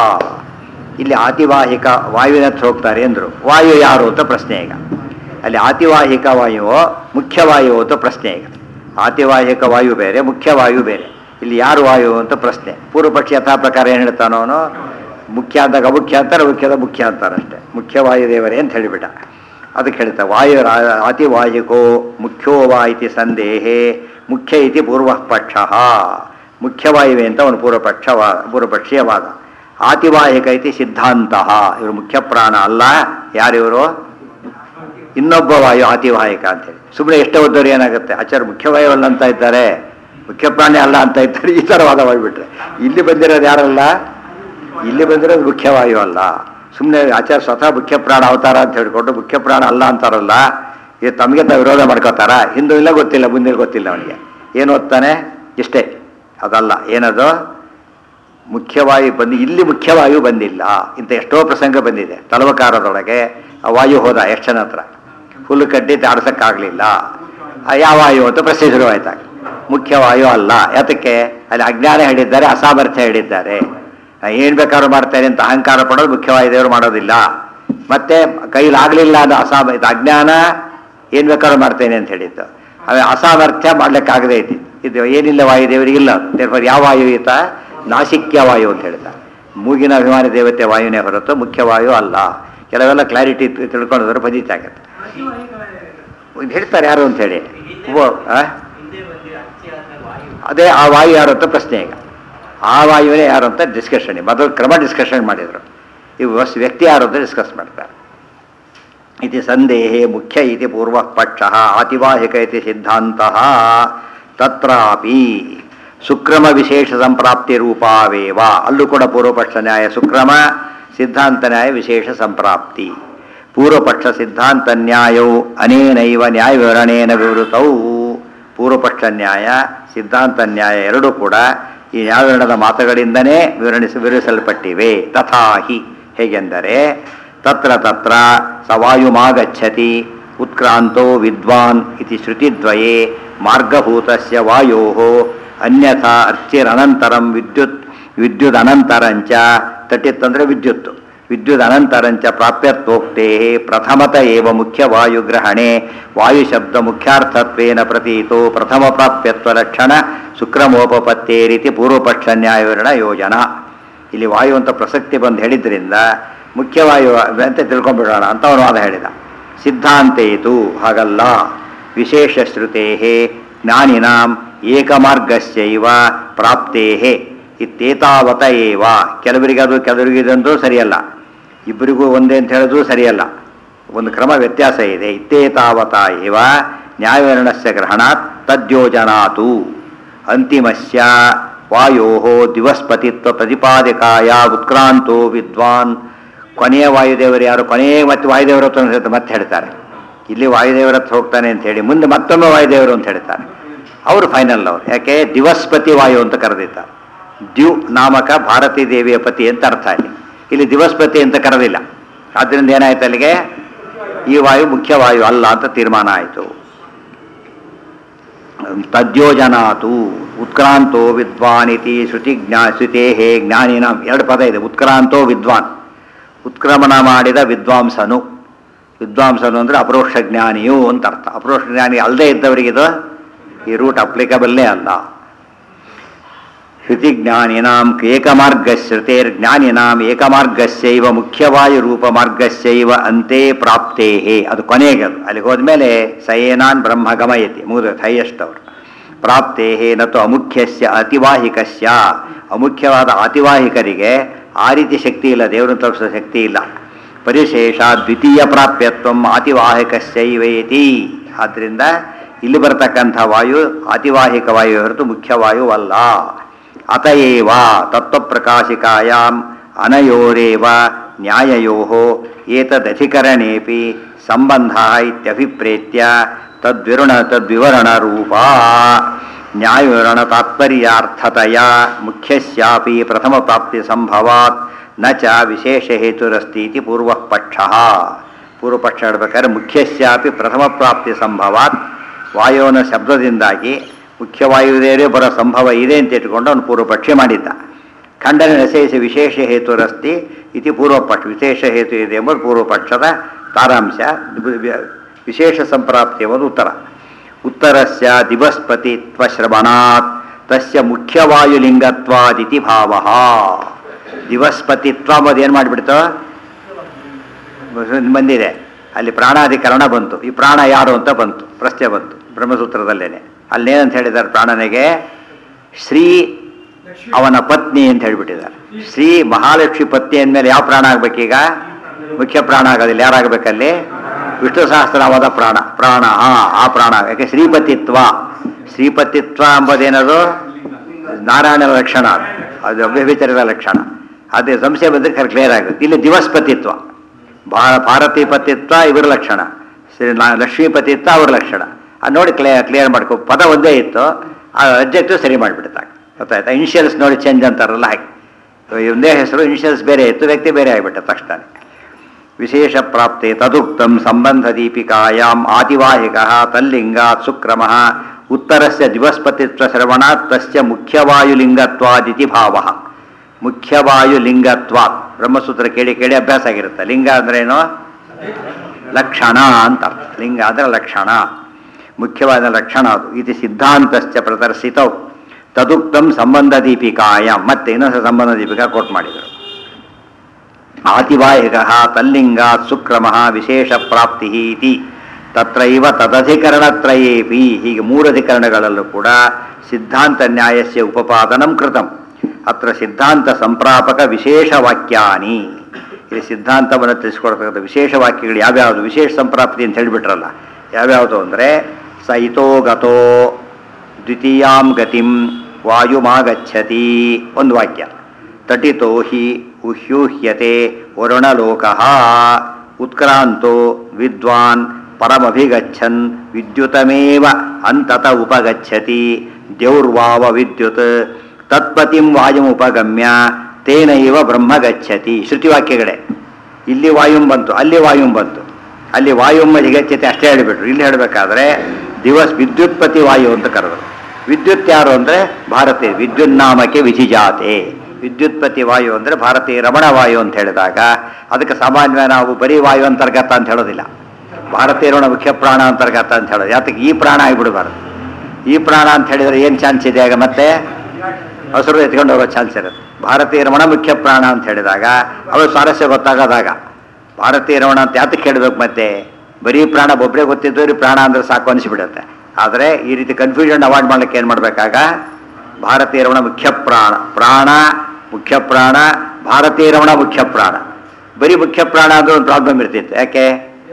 ಇಲ್ಲಿ ಆತಿವಾಹಿಕ ವಾಯುವಿನ ಹತ್ರ ಹೋಗ್ತಾರೆ ಅಂದರು ವಾಯು ಯಾರು ಅಂತ ಪ್ರಶ್ನೆ ಈಗ ಅಲ್ಲಿ ಆತಿವಾಹಿಕ ವಾಯುವೋ ಮುಖ್ಯವಾಯು ಅಂತ ಪ್ರಶ್ನೆ ಈಗ ಆತಿವಾಹಿಕ ವಾಯು ಬೇರೆ ಮುಖ್ಯವಾಯು ಬೇರೆ ಇಲ್ಲಿ ಯಾರು ವಾಯು ಅಂತ ಪ್ರಶ್ನೆ ಪೂರ್ವಪಕ್ಷಿ ಯಥಾ ಪ್ರಕಾರ ಏನು ಹೇಳ್ತಾನೋ ಅವನು ಮುಖ್ಯ ಅಂದಾಗ ಮುಖ್ಯ ಅಂತಾರೆ ಮುಖ್ಯದ ಮುಖ್ಯ ಅಂತಾರೆ ಅಷ್ಟೇ ಮುಖ್ಯವಾಯು ದೇವರೇ ಅಂತ ಹೇಳಿಬಿಟ್ಟ ಅದಕ್ಕೆ ಹೇಳ್ತಾ ವಾಯು ಅತಿವಾಹಿಕೋ ಮುಖ್ಯೋ ವಾ ಇತಿ ಸಂದೇಹೆ ಮುಖ್ಯ ಇತಿ ಪೂರ್ವ ಪಕ್ಷ ಮುಖ್ಯವಾಯುವೆ ಅಂತ ಅವನು ಪೂರ್ವಪಕ್ಷವಾದ ಪೂರ್ವಪಕ್ಷೀಯವಾದ ಆತಿವಾಹಿಕ ಇತಿ ಸಿದ್ಧಾಂತ ಇವರು ಮುಖ್ಯ ಪ್ರಾಣ ಅಲ್ಲ ಯಾರಿವರು ಇನ್ನೊಬ್ಬ ವಾಯು ಆತಿವಾಹಿಕ ಅಂತೇಳಿ ಸುಮ್ಮನೆ ಎಷ್ಟೇ ಓದೋರು ಏನಾಗುತ್ತೆ ಆಚಾರ್ಯ ಮುಖ್ಯವಾಯು ಅಲ್ಲ ಅಂತ ಇದ್ದಾರೆ ಮುಖ್ಯ ಪ್ರಾಣಿ ಅಲ್ಲ ಅಂತ ಇದ್ದಾರೆ ಈ ಥರ ವಾದ ಮಾಡಿಬಿಟ್ರೆ ಇಲ್ಲಿ ಬಂದಿರೋದು ಯಾರಲ್ಲ ಇಲ್ಲಿ ಬಂದಿರೋದು ಮುಖ್ಯವಾಯು ಅಲ್ಲ ಸುಮ್ಮನೆ ಆಚಾರ್ಯ ಸ್ವತಃ ಮುಖ್ಯ ಪ್ರಾಣ ಅವತಾರ ಅಂತ ಹೇಳ್ಕೊಂಡು ಮುಖ್ಯ ಪ್ರಾಣ ಅಲ್ಲ ಅಂತಾರಲ್ಲ ಇದು ತಮಗೆ ತಾವು ವಿರೋಧ ಮಾಡ್ಕೋತಾರ ಹಿಂದೂ ಇಲ್ಲ ಗೊತ್ತಿಲ್ಲ ಮುಂದೆ ಗೊತ್ತಿಲ್ಲ ಅವನಿಗೆ ಏನು ಓದ್ತಾನೆ ಇಷ್ಟೇ ಅದಲ್ಲ ಏನದು ಮುಖ್ಯವಾಯು ಬಂದು ಇಲ್ಲಿ ಮುಖ್ಯವಾಯು ಬಂದಿಲ್ಲ ಇಂಥ ಎಷ್ಟೋ ಪ್ರಸಂಗ ಬಂದಿದೆ ತಲವಕಾರದೊಳಗೆ ಆ ವಾಯು ಹೋದ ಎಷ್ಟು ಜನ ಹತ್ರ ಹುಲ್ಲು ಕಡ್ಡಿ ತಾಡ್ಸಕ್ಕಾಗಲಿಲ್ಲ ಯಾವ ವಾಯು ಅಂತ ಪ್ರಶ್ನೆ ಶುರುವಾಯ್ತಾಗ ಮುಖ್ಯವಾಯು ಅಲ್ಲ ಯಾತಕ್ಕೆ ಅಲ್ಲಿ ಅಜ್ಞಾನ ಹೇಳಿದ್ದಾರೆ ಅಸಾಮರ್ಥ್ಯ ಹೇಳಿದ್ದಾರೆ ಏನು ಬೇಕಾದ್ರೂ ಮಾಡ್ತಾರೆ ಅಂತ ಅಹಂಕಾರ ಪಡೋದು ಮುಖ್ಯವಾಯು ದೇವರು ಮಾಡೋದಿಲ್ಲ ಮತ್ತೆ ಕೈಲಾಗಲಿಲ್ಲ ಅನ್ನೋ ಅಸಾಮ ಇದು ಅಜ್ಞಾನ ಏನು ಬೇಕಾದ್ರೂ ಮಾಡ್ತೇನೆ ಅಂತ ಹೇಳಿದ್ದು ಅದೇ ಅಸಾಮರ್ಥ್ಯ ಮಾಡ್ಲಿಕ್ಕಾಗದೇ ಐತಿ ಇದು ಏನಿಲ್ಲ ವಾಯುದೇವರಿಗೆ ಇಲ್ಲ ದೇವ್ರ ಯಾವ ವಾಯು ಈತ ನಾಸಿಕ್ಯ ವಾಯು ಅಂತ ಹೇಳ್ತಾರೆ ಮೂಗಿನ ಅಭಿಮಾನಿ ದೇವತೆ ವಾಯುನೇ ಹೊರತು ಮುಖ್ಯವಾಯು ಅಲ್ಲ ಕೆಲವೆಲ್ಲ ಕ್ಲಾರಿಟಿ ತಿಳ್ಕೊಂಡ್ರೆ ಫಜಿತಾಗತ್ತೆ ಇದು ಹೇಳ್ತಾರೆ ಯಾರು ಅಂತ ಹೇಳಿ ಒಬ್ಬ- ಆ? ಅದೇ ಆ ವಾಯು ಯಾರು ಅಂತ ಪ್ರಶ್ನೆ ಈಗ ಆ ವಾಯುವೇ ಯಾರು ಅಂತ ಡಿಸ್ಕಷನ್ ಮೊದಲು ಕ್ರಮ ಡಿಸ್ಕಷನ್ ಮಾಡಿದರು ಇವು ವಸ್- ವ್ಯಕ್ತಿ ಯಾರು ಅಂತ ಡಿಸ್ಕಸ್ ಮಾಡ್ತಾರೆ ಇತಿ ಸಂದೇಹೆ ಮುಖ್ಯ ಇತಿ ಪೂರ್ವ ಪಕ್ಷ ಆತಿವಾಹಿಕ ಇತಿ ಸಿದ್ಧಾಂತ ತತ್ರಾಪಿ ಸುಕ್ರಮ ವಿಶೇಷ ಸಂಪ್ರಾಪ್ತಿ ರೂಪಾವೇವ ಅಲ್ಲೂ ಕೂಡ ಪೂರ್ವಪಕ್ಷ ನ್ಯಾಯ ಸುಕ್ರಮ ಸಿದ್ಧಾಂತ ನ್ಯಾಯ ವಿಶೇಷ ಸಂಪ್ರಾಪ್ತಿ ಪೂರ್ವಪಕ್ಷ ಸಿದ್ಧಾಂತ ನ್ಯಾಯವು ಅನೇನೈವ ನ್ಯಾಯ ವಿವರಣೇನ ವಿವೃತವು ಪೂರ್ವಪಕ್ಷ ನ್ಯಾಯ ಸಿದ್ಧಾಂತ ನ್ಯಾಯ ಎರಡೂ ಕೂಡ ಈ ನ್ಯಾಯವಿವರಣದ ಮಾತುಗಳಿಂದನೇ ವಿವರಣಿಸಿ ವಿವರಿಸಲ್ಪಟ್ಟಿವೆ ತಥಾಹಿ ಹೇಗೆಂದರೆ ತತ್ರ ತತ್ರ ಸವಾಯುಮಾಗಚ್ಚತಿ ಉತ್ಕ್ರಾಂತೋ ವಿದ್ವಾನ್ ಇತಿ ಶ್ರುತಿದ್ವಯೇ ಮಾರ್ಗಭೂತಸ್ಯ ವಾಯೋಃ ಅನ್ಯಥಾ ಅರ್ಚಿರನಂತರಂ ವಿದ್ಯುತ್ ವಿದ್ಯುದನಂತರಂಚ ತಟಿತ್ ಅಂದರೆ ವಿದ್ಯುತ್ ವಿದ್ಯುತ್ ಅನಂತರಂಚ ಪ್ರಾಪ್ಯತ್ವೋಕ್ತೆ ಪ್ರಥಮತ ಏವ ಮುಖ್ಯವಾಯುಗ್ರಹಣೆ ವಾಯುಶಬ್ದ ಮುಖ್ಯಾರ್ಥತ್ವೇನ ಪ್ರತೀತೋ ಪ್ರಥಮ ಪ್ರಾಪ್ಯತ್ವ ಲಕ್ಷಣ ಶುಕ್ರಮೋಪಪತ್ತೇ ರೀತಿ ಪೂರ್ವಪಕ್ಷ ನ್ಯಾಯವಿರಣ ಯೋಜನಾ ಇಲ್ಲಿ ವಾಯು ಅಂತ ಪ್ರಸಕ್ತಿ ಬಂದು ಹೇಳಿದ್ರಿಂದ ಮುಖ್ಯವಾಯು ಅಂತ ತಿಳ್ಕೊಂಡ್ಬಿಡೋಣ ಅಂತ ಅವನು ವಾದ ಹೇಳಿದ ಸಿದ್ಧಾಂತೇತು ಹಾಗಲ್ಲ ವಿಶೇಷ ಶ್ರುತೇ ಜ್ಞಾನಿನಾಂ ಏಕಮಾರ್ಗಸ್ಯೈವ ಪ್ರಾಪ್ತೇ ಇತ್ತೇತಾವತ ಏವ ಕೆಲವರಿಗೆ ಅದು ಕೆಲವರಿಗೆ ಇದಂತೂ ಸರಿಯಲ್ಲ ಇಬ್ಬರಿಗೂ ಒಂದೇ ಅಂತ ಹೇಳೋದು ಸರಿಯಲ್ಲ ಒಂದು ಕ್ರಮ ವ್ಯತ್ಯಾಸ ಇದೆ ಇತ್ತೇತಾವತ ಏವ ನ್ಯಾಯವಿರಣಸ್ಯ ಗ್ರಹಣಾತ್ ತದ್ಯೋಜನಾತು ಅಂತಿಮಸ್ಯ ವಾಯೋ ದಿವಸ್ಪತಿತ್ವ ಪ್ರತಿಪಾದಕಾಯ ಉತ್ಕ್ರಾಂತೋ ವಿದ್ವಾನ್ ಕೊನೆಯ ವಾಯುದೇವರು ಯಾರು ಕೊನೆಯ ಮತ್ತೆ ವಾಯುದೇವರ ಹತ್ರ ಅಂತ ಮತ್ತೆ ಹೇಳ್ತಾರೆ ಇಲ್ಲಿ ವಾಯುದೇವರ ಹತ್ರ ಹೋಗ್ತಾನೆ ಅಂತ ಹೇಳಿ ಮುಂದೆ ಮತ್ತೊಮ್ಮೆ ವಾಯುದೇವರು ಅಂತ ಹೇಳ್ತಾರೆ ಅವರು ಫೈನಲ್ ಅವರು ಯಾಕೆ ದಿವಸ್ಪತಿ ವಾಯು ಅಂತ ಕರೆದಿದ್ದಾರೆ ದ್ಯು ನಾಮಕ ಭಾರತೀ ದೇವಿಯ ಪತಿ ಅಂತ ಅರ್ಥ ಇಲ್ಲಿ ಇಲ್ಲಿ ದಿವಸ್ಪತಿ ಅಂತ ಕರೆದಿಲ್ಲ ಆದ್ದರಿಂದ ಏನಾಯ್ತು ಅಲ್ಲಿಗೆ ಈ ವಾಯು ಮುಖ್ಯ ವಾಯು ಅಲ್ಲ ಅಂತ ತೀರ್ಮಾನ ಆಯಿತು ತದ್ಯೋಜನಾತು ಉತ್ಕ್ರಾಂತೋ ವಿದ್ವಾನ್ ಇತಿ ಶ್ರುತಿ ಜ್ಞಾ ಶ್ರುತೇ ಜ್ಞಾನಿನ ಎರಡು ಪದ ಇದೆ ಉತ್ಕ್ರಾಂತೋ ವಿದ್ವಾನ್ ಉತ್ಕ್ರಮಣ ಮಾಡಿದ ವಿದ್ವಾಂಸನು ವಿದ್ವಾಂಸನು ಅಂದರೆ ಅಪರೋಕ್ಷ ಜ್ಞಾನಿಯು ಅಂತ ಅರ್ಥ ಅಪರೋಕ್ಷ ಜ್ಞಾನಿ ಅಲ್ಲದೆ ಇದ್ದವರಿಗಿದು ಈ ರೂಟ್ ಅಪ್ಲಿಕಬಲ್ಲೇ ಅಲ್ಲ ಶ್ರುತಿ ಜ್ಞಾನಿನಾಂ ಏಕಮಾರ್ಗ ಶ್ರುತೇರ್ ಜ್ಞಾನಿನಾಂ ಏಕಮಾರ್ಗಸ್ಯೈವ ಮುಖ್ಯವಾಯು ರೂಪ ಮಾರ್ಗಸ್ಯೈವ ಅಂತೆ ಪ್ರಾಪ್ತೇ ಅದು ಕೊನೆಗೆ ಅದು ಅಲ್ಲಿಗೆ ಹೋದ್ಮೇಲೆ ಸಯೇನಾನ್ ಬ್ರಹ್ಮ ಗಮಯತಿ ಮುಗಿದ ಹೈಯೆಸ್ಟ್ ಅವರು ಪ್ರಾಪ್ತೇ ನತು ಅಮುಖ್ಯಸ್ಯ ಅತಿವಾಹಿಕಸ್ಯ ಅಮುಖ್ಯವಾದ ಅತಿವಾಹಿಕರಿಗೆ ಆ ರೀತಿ ಶಕ್ತಿ ಇಲ್ಲ ದೇವರನ್ನು ತಲುಪಿಸೋ ಶಕ್ತಿ ಇಲ್ಲ ಪರಿಶೇಷ ದ್ವಿತೀಯ ಪ್ರಾಪ್ಯತ್ವ ಅತಿವಾಹಿಕಸ್ಯೈವೇತಿ ಆದ್ದರಿಂದ ಇಲ್ಲಿ ಬರತಕ್ಕಂಥ ವಾಯು ಅತಿವಾಹಿಕ ವಾಯು ಹೊರತು ಮುಖ್ಯ ವಾಯುವಲ್ಲ ಅತಯೇವ ತತ್ವಪ್ರಕಾಶಿಕಾಯಾಮ್ ಅನಯೋರೇವ ನ್ಯಾಯಯೋ ಏತದಧಿಕರಣೇಪಿ ಸಂಬಂಧ ಇತ್ಯಭಿಪ್ರೇತ್ಯ ತದ್ವಿರುಣ ತದ್ವಿವರಣರೂಪ ನ್ಯಾಯವಿವರಣ ತಾತ್ಪರ್ಯಾರ್ಥತೆಯ ಮುಖ್ಯಸ್ಯಾಪಿ ಪ್ರಥಮ ಪ್ರಾಪ್ತಿ ಸಂಭವಾತ್ ನ ಚ ವಿಶೇಷ ಹೇತುರಸ್ತಿ ಇತಿ ಪೂರ್ವ ಪಕ್ಷ ಪೂರ್ವಪಕ್ಷ ಹೇಳ್ಬೇಕಾದ್ರೆ ಮುಖ್ಯಸ್ಯಾಪಿ ಪ್ರಥಮ ಪ್ರಾಪ್ತಿ ಸಂಭವಾತ್ ವಾಯುವಿನ ಶಬ್ದದಿಂದಾಗಿ ಮುಖ್ಯವಾಯುದೇವರೇ ಬರೋ ಸಂಭವ ಇದೆ ಅಂತ ಇಟ್ಕೊಂಡು ಅವನು ಪೂರ್ವಪಕ್ಷಿ ಮಾಡಿದ್ದ ಖಂಡನೆ ನಶೇಷ ವಿಶೇಷ ಹೇತುರಸ್ತಿ ಇತಿ ಪೂರ್ವಪಕ್ಷ ವಿಶೇಷ ಹೇತು ಇದೆ ಎಂಬುದು ಪೂರ್ವಪಕ್ಷದ ಸಾರಾಂಶ ವಿಶೇಷ ಸಂಪ್ರಾಪ್ತಿ ಎಂಬುದು ಉತ್ತರ ಉತ್ತರಸ್ಯ ದಿವಸ್ಪತಿತ್ವ ಶ್ರವಣಾತ್ ತಸ್ಯ ಮುಖ್ಯವಾಯುಲಿಂಗತ್ವಾದಿತಿ ಭಾವ ದಿವಸ್ಪತಿತ್ವ ಅಂಬುದು ಏನು ಮಾಡಿಬಿಡ್ತು ಬಂದಿದೆ ಅಲ್ಲಿ ಪ್ರಾಣಾಧಿಕರಣ ಬಂತು ಈ ಪ್ರಾಣ ಯಾರು ಅಂತ ಬಂತು ಪ್ರಶ್ನೆ ಬಂತು ಬ್ರಹ್ಮಸೂತ್ರದಲ್ಲೇನೆ ಅಲ್ಲೇನಂತ ಹೇಳಿದ್ದಾರೆ ಪ್ರಾಣನಿಗೆ ಶ್ರೀ ಅವನ ಪತ್ನಿ ಅಂತ ಹೇಳ್ಬಿಟ್ಟಿದ್ದಾರೆ ಶ್ರೀ ಮಹಾಲಕ್ಷ್ಮಿ ಪತ್ನಿ ಅಂದಮೇಲೆ ಯಾವ ಪ್ರಾಣ ಆಗ್ಬೇಕೀಗ ಮುಖ್ಯ ಪ್ರಾಣ ಆಗೋದಿಲ್ಲ ಯಾರಾಗಬೇಕಲ್ಲಿ ವಿಷ್ಣು ಸಹಸ್ರನಾಮದ ಪ್ರಾಣ ಪ್ರಾಣ ಹಾ ಆ ಪ್ರಾಣ ಯಾಕೆ ಶ್ರೀಪತಿತ್ವ ಶ್ರೀಪತಿತ್ವ ಎಂಬುದೇನದು ನಾರಾಯಣನ ಲಕ್ಷಣ ಅದು. ಅದು ಅವ್ಯಭಿಚಾರದ ಲಕ್ಷಣ ಅದೇ ಸಂಶಯ ಬಂದರೆ ಕ್ಲಿಯರ್ ಆಗುತ್ತೆ ಇಲ್ಲಿ ದಿವಸ್ಪತಿತ್ವ ಭಾ ಭಾರತೀ ಪತಿತ್ವ ಇವರ ಲಕ್ಷಣ ಶ್ರೀ ನಾ- ಲಕ್ಷ್ಮೀ ಪತಿತ್ವ ಅವ್ರ ಲಕ್ಷಣ ಅದು ನೋಡಿ ಕ್ಲಿಯರ್ ಕ್ಲಿಯರ್ ಮಾಡ್ಕೊ ಪದ ಒಂದೇ ಇತ್ತು ಆ ಅಬ್ಜೆಕ್ಟಿವ್ ಸರಿ ಮಾಡಿಬಿಡ್ತಾರೆ ಗೊತ್ತಾಯ್ತಾ ಇನಿಷಿಯಲ್ಸ್ ನೋಡಿ ಚೇಂಜ್ ಅಂತಾರಲ್ಲ ಹಾಗೆ ಒಂದೇ ಹೆಸರು ಇನಿಷಿಯಲ್ಸ್ ಬೇರೆ ಇತ್ತು ವ್ಯಕ್ತಿ ಬೇರೆ ಆಗಿಬಿಟ್ಟ ತಕ್ಷಣ ವಿಶೇಷ ಪ್ರಾಪ್ತೆ ತದುಕ್ತಂ ಸಂಬಂಧ ದೀಪಿಕಾಯಾಂ ಆತಿವಾಹಿಕ ತಲ್ಲಿಂಗಾತ್ ಸುಕ್ರಮ ಉತ್ತರಸ್ಯ ದಿವಸ್ಪತಿತ್ವ ಶ್ರವಣಾತ್ ತಸ್ಯ ಮುಖ್ಯವಾಯುಲಿಂಗತ್ವಾದಿತಿ ಭಾವ ಮುಖ್ಯವಾಯುಲಿಂಗತ್ವಾತ್ ಬ್ರಹ್ಮಸೂತ್ರ ಕೇಳಿ ಕೇಳಿ ಅಭ್ಯಾಸ ಆಗಿರುತ್ತೆ ಲಿಂಗ ಅಂದ್ರೇನು ಲಕ್ಷಣ ಅಂತ ಅರ್ಥ ಲಿಂಗ ಅಂದರೆ ಲಕ್ಷಣ ಮುಖ್ಯವಾದ ಲಕ್ಷಣ ಅದು ಇದು ಸಿದ್ಧಾಂತಶ್ಚ ಪ್ರದರ್ಶಿತವು ತದುಕ್ತಂ ಸಂಬಂಧ ದೀಪಿಕಾಯಾಂ ಮತ್ತೆ ಇನ್ನೊಂದು ಸಂಬಂಧ ದೀಪಿಕಾ ಕೋಟ್ ಮಾಡಿದರು ಆತಿವಾಹಿಕ ತಲ್ಲಿಂಗಾತ್ ಸುಕ್ರಮ ವಿಶೇಷ ಪ್ರಾಪ್ತಿ ಇತಿ ತತ್ರೈವ ತದಧಿಕರಣತ್ರಯೇಪಿ ಹೀಗೆ ಮೂರು ಅಧಿಕರಣಗಳಲ್ಲೂ ಕೂಡ ಸಿದ್ಧಾಂತ ನ್ಯಾಯಸ್ಯ ಉಪಪಾದನಂ ಕೃತಂ ಅತ್ರ ಸಿದ್ಧಾಂತ ಸಂಪ್ರಾಪಕ ವಿಶೇಷ ವಾಕ್ಯಾನಿ ಇಲ್ಲಿ ಸಿದ್ಧಾಂತವನ್ನು ತಿಳಿಸ್ಕೊಡ್ತಕ್ಕಂಥ ವಿಶೇಷ ವಾಕ್ಯಗಳು ಯಾವ್ಯಾವುದು ವಿಶೇಷ ಸಂಪ್ರಾಪ್ತಿ ಅಂತ ಹೇಳಿಬಿಟ್ರಲ್ಲ ಯಾವ್ಯಾವುದು ಅಂದರೆ ಸ ಇತೋ ಗತೋ ದ್ವಿತೀಯಾಂ ಗತಿಂ ವಾಯುಮಾಗಚ್ಚತಿ ಒಂದು ವಾಕ್ಯ ತಟಿತೋ ಹಿ ಉಹ್ಯೂಹ್ಯತೆ ವರುಣಲೋಕ ಉತ್ಕ್ರಾಂತೋ ವಿದ್ವಾನ್ ಪರಮಭಿಗಚ್ಚನ್ ವಿದ್ಯುತಮೇವ ಅಂತತ ಉಪಗಚ್ಚತಿ ದೇವ್ರ್ವಾವ ವಿದ್ಯುತ್ ತತ್ಪತಿಂ ವಾಯುಮುಪಗಮ್ಯ ತೇನೈವ ಬ್ರಹ್ಮ ಗಚ್ಚತಿ ಶ್ರುತಿವಾಕ್ಯಗಳೇ ಇಲ್ಲಿ ವಾಯುಂ ಬಂತು ಅಲ್ಲಿ ವಾಯುಂ ಬಂತು ಅಲ್ಲಿ ವಾಯುಮ್ಮ ಜಿಗಚ್ಚತೆ ಅಷ್ಟೇ ಹೇಳಿಬಿಟ್ರು ಇಲ್ಲಿ ಹೇಳಬೇಕಾದ್ರೆ ದಿವಸ್ ವಿದ್ಯುತ್ಪತಿ ವಾಯು ಅಂತ ಕರೆದರು ವಿದ್ಯುತ್ ಯಾರು ಅಂದರೆ ಭಾರತೀಯ ವಿದ್ಯುನ್ನಾಮಕ್ಕೆ ವಿಧಿಜಾತೆ ವಿದ್ಯುತ್ಪತಿ ವಾಯು ಅಂದರೆ ಭಾರತೀಯ ರಮಣ ವಾಯು ಅಂತ ಹೇಳಿದಾಗ ಅದಕ್ಕೆ ಸಾಮಾನ್ಯ ನಾವು ಬರೀ ವಾಯು ಅಂತರ್ಗತ ಅಂತ ಹೇಳೋದಿಲ್ಲ ಭಾರತೀಯ ರಮಣ ಮುಖ್ಯ ಪ್ರಾಣ ಅಂತರ್ಗತ ಅಂತ ಹೇಳೋದು ಯಾತಕ್ಕೆ ಈ ಪ್ರಾಣ ಆಗಿಬಿಡಬಾರ್ದು ಈ ಪ್ರಾಣ ಅಂತ ಹೇಳಿದರೆ ಏನು ಚಾನ್ಸ್ ಇದೆ ಆಗ ಮತ್ತೆ ಹಸಿರು ಎತ್ಕೊಂಡು ಹೋಗೋ ಚಾನ್ಸ್ ಇರುತ್ತೆ ಭಾರತೀಯ ರಮಣ ಮುಖ್ಯ ಪ್ರಾಣ ಅಂತ ಹೇಳಿದಾಗ ಅವಳು ಸ್ವಾರಸ್ಯ ಗೊತ್ತಾಗೋದಾಗ ಭಾರತೀಯ ರಮಣ ಅಂತ ಯಾತಕ್ಕೆ ಹೇಳಬೇಕು ಮತ್ತೆ ಬರೀ ಪ್ರಾಣ ಒಬ್ಬರೇ ಗೊತ್ತಿದ್ದವ್ರಿಗೆ ಪ್ರಾಣ ಅಂದ್ರೆ ಸಾಕು ಅನಿಸ್ಬಿಡುತ್ತೆ ಆದರೆ ಈ ರೀತಿ ಕನ್ಫ್ಯೂಷನ್ ಅವಾಯ್ಡ್ ಮಾಡ್ಲಿಕ್ಕೆ ಏನು ಮಾಡಬೇಕಾಗ ಭಾರತೀಯ ರಮಣ ಮುಖ್ಯ ಪ್ರಾಣ ಪ್ರಾಣ ಮುಖ್ಯ ಪ್ರಾಣ ಭಾರತೀಯ ರಮಣ ಮುಖ್ಯ ಪ್ರಾಣ ಬರೀ ಮುಖ್ಯ ಪ್ರಾಣ ಅಂದ್ರೆ ಒಂದು ಪ್ರಾಬ್ಲಮ್ ಇರ್ತಿತ್ತು ಯಾಕೆ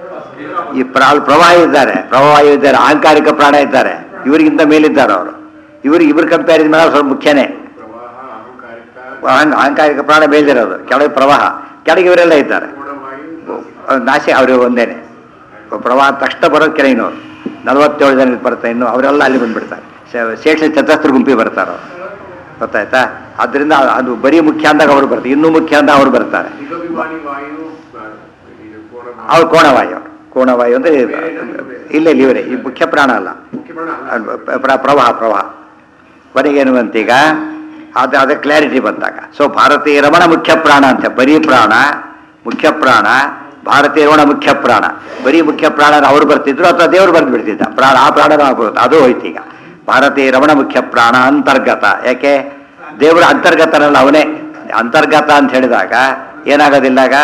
ಈ ಪ್ರ ಪ್ರವಾಹ ಇದ್ದಾರೆ ಪ್ರವಾಹಿ ಇದ್ದಾರೆ ಅಹಂಕಾರಿಕ ಪ್ರಾಣ ಇದ್ದಾರೆ ಇವರಿಗಿಂತ ಮೇಲಿದ್ದಾರೆ ಅವರು ಇವ್ರಿಗೆ ಇವ್ರ ಕಂಪ್ಯಾರಿಸನ್ ಮೇಲೆ ಸ್ವಲ್ಪ ಮುಖ್ಯನೇ ಪ್ರವಾಹ ಅಹಂಕಾರಿಕ ಅಹಂ- ಅಹಂಕಾರಿಕ ಪ್ರಾಣ ಬೇಲ್ದಿರೋದು ಕೆಳಗೆ ಪ್ರವಾಹ ಕೆಳಗೆ ಇವರೆಲ್ಲ ಇದ್ದಾರೆ ಗುಣವಾಯು ನಾಶ ಅವರು ಒಂದೇನೆ ಪ್ರವಾಹ ತಕ್ಷಣ ಬರೋದು ಕೆಳಗಿನವ್ರು ನಲವತ್ತೇಳು ಜನ ಬರ್ತಾರೆ ಇನ್ನು ಅವರೆಲ್ಲ ಅಲ್ಲಿ ಬಂದ್ಬಿಡ್ತಾರೆ ಶೇ- ಶೇಷ ಚತಸ್ತ್ರ ಗುಂಪಿ ಬರ್ತಾರೆ ಅವ್ರು ಗೊತ್ತಾಯ್ತಾ ಅದರಿಂದ ಅದು ಬರೀ ಮುಖ್ಯ ಅಂದಾಗ ಅವರು ಬರ್ತಾರೆ ಇನ್ನೂ ಮುಖ್ಯ ಅಂದಾಗ ಅವರು ಬರ್ತಾರೆ ದಿಗಭಿಮಾನಿ ವಾಯು ಆ, ಇದು ಕೋಣ ಅವ್ರು ಕೋಣವಾಯು ಅವರು ಕೋಣವಾಯು ಅಂದರೆ ಇಲ್ಲ ಇಲ್ಲ ಇವರೇ ಈ ಮುಖ್ಯ ಪ್ರಾಣ ಅಲ್ಲ ಮುಖ್ಯ ಪ್ರಾಣ ಅಲ್ಲ. ಅದು ಪ್ರ- ಪ್ರವಾಹ ಪ್ರವಾಹ ಕೊನೆಗೇನು ಬಂತೀಗ ಅದು ಅದೇ ಕ್ಲಾರಿಟಿ ಬಂದಾಗ ಸೊ ಭಾರತೀಯ ರಮಣ ಮುಖ್ಯ ಪ್ರಾಣ ಅಂತ ಬರೀ ಪ್ರಾಣ ಮುಖ್ಯ ಪ್ರಾಣ ಭಾರತೀಯ ರಮಣ ಮುಖ್ಯ ಪ್ರಾಣ ಬರೀ ಮುಖ್ಯ ಪ್ರಾಣ ಅವ್ರು ಬರ್ತಿದ್ರು ಅಥವಾ ದೇವ್ರು ಬಂದು ಬಿಡ್ತಿದ್ದ ಪ್ರಾಣ ಆ ಪ್ರಾಣನೂ ಆಗ್ಬಿಡುತ್ತೆ ಅದು ಹೋಯ್ತು ಈಗ ಭಾರತೀಯ ರಮಣ ಮುಖ್ಯ ಪ್ರಾಣ ಅಂತರ್ಗತ ಯಾಕೆ ದೇವರ ಅಂತರ್ಗತನಲ್ಲ ಅವನೇ ಅಂತರ್ಗತ ಅಂತ ಹೇಳಿದಾಗ ಏನಾಗೋದಿಲ್ಲ ಆಗ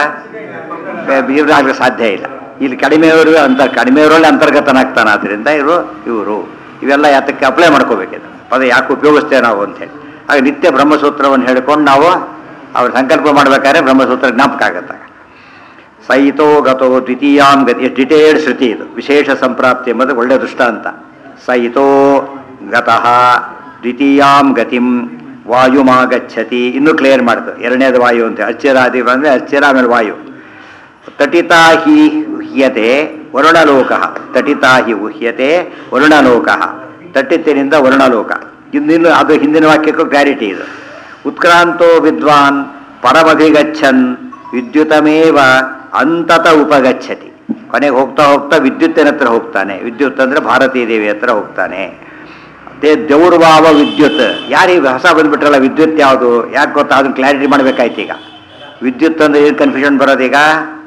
ಇವ್ರಾಗಲಿಕ್ಕೆ ಸಾಧ್ಯ ಇಲ್ಲ ಇಲ್ಲಿ ಕಡಿಮೆಯವರು ಅಂತ ಕಡಿಮೆಯವರಲ್ಲಿ ಅಂತರ್ಗತನಾಗ್ತಾನೆ ಆದ್ದರಿಂದ ಇವರು ಇವರು ಇವೆಲ್ಲ ಯಾತಕ್ಕೆ ಅಪ್ಲೈ ಮಾಡ್ಕೋಬೇಕಿದೆ ಪದ ಯಾಕೆ ಉಪಯೋಗಿಸ್ತೇವೆ ನಾವು ಅಂತೇಳಿ ಆಗ ನಿತ್ಯ ಬ್ರಹ್ಮಸೂತ್ರವನ್ನು ಹೇಳ್ಕೊಂಡು ನಾವು ಅವ್ರ ಸಂಕಲ್ಪ ಮಾಡ್ಬೇಕಾದ್ರೆ ಬ್ರಹ್ಮಸೂತ್ರ ಜ್ಞಾಪಕ ಆಗುತ್ತೆ ಸೈತೋ ಗತೋ ದ್ವಿತೀಯಾಂ ಗತಿ ಎಷ್ಟು ಡಿಟೇಲ್ಡ್ ಶ್ರುತಿ ಇದು ವಿಶೇಷ ಸಂಪ್ರಾಪ್ತಿ ಎಂಬುದು ಒಳ್ಳೆಯ ದೃಷ್ಟಾಂತ ಸೈತೋ ಗತಃ ದ್ವಿತೀಯಾಂ ಗತಿಂ ವಾಯುಮಾಗಚ್ಚತಿ ಇನ್ನೂ ಕ್ಲಿಯರ್ ಮಾಡ್ತದೆ ಎರಡನೇದು ವಾಯು ಅಂತ ಅಚ್ಚಿರಾದಿ ಅಂದರೆ ಅಚ್ಚಿರ ಆಮೇಲೆ ವಾಯು ತಟಿತಾ ಹಿ ಉಹ್ಯತೆ ವರುಣಲೋಕ ತಟಿತಾ ಹಿ ಉಹ್ಯತೆ ವರುಣಲೋಕ ತಟ್ಟಿತ್ತಿನಿಂದ ವರುಣಲೋಕ ಇನ್ನಿನ್ನು ಅದು ಹಿಂದಿನ ವಾಕ್ಯಕ್ಕೂ ಕ್ಲಾರಿಟಿ ಇದು ಉತ್ಕ್ರಾಂತೋ ವಿದ್ವಾನ್ ಪರಮಭಿಗಚ್ಚನ್ ವಿದ್ಯುತಮೇವ ಅಂತತ ಉಪಗಚ್ಚತಿ ಕೊನೆಗೆ ಹೋಗ್ತಾ ಹೋಗ್ತಾ ವಿದ್ಯುತ್ತಿನ ಹತ್ರ ಹೋಗ್ತಾನೆ ವಿದ್ಯುತ್ ಅಂದರೆ ಭಾರತೀ ದೇವಿ ಹತ್ರ ಹೋಗ್ತಾನೆ ಅದೇ ದೌರ್ಭಾವ ವಿದ್ಯುತ್ ಯಾರಿಗೆ ಹೊಸ ಬಂದ್ಬಿಟ್ರಲ್ಲ ವಿದ್ಯುತ್ ಯಾವುದು ಯಾಕೆ ಗೊತ್ತಾ ಅದನ್ನ ಕ್ಲಾರಿಟಿ ಮಾಡ್ಬೇಕಾಯ್ತು ಈಗ ವಿದ್ಯುತ್ ಅಂದ್ರೆ ಏನು ಕನ್ಫ್ಯೂಷನ್ ಬರೋದೀಗ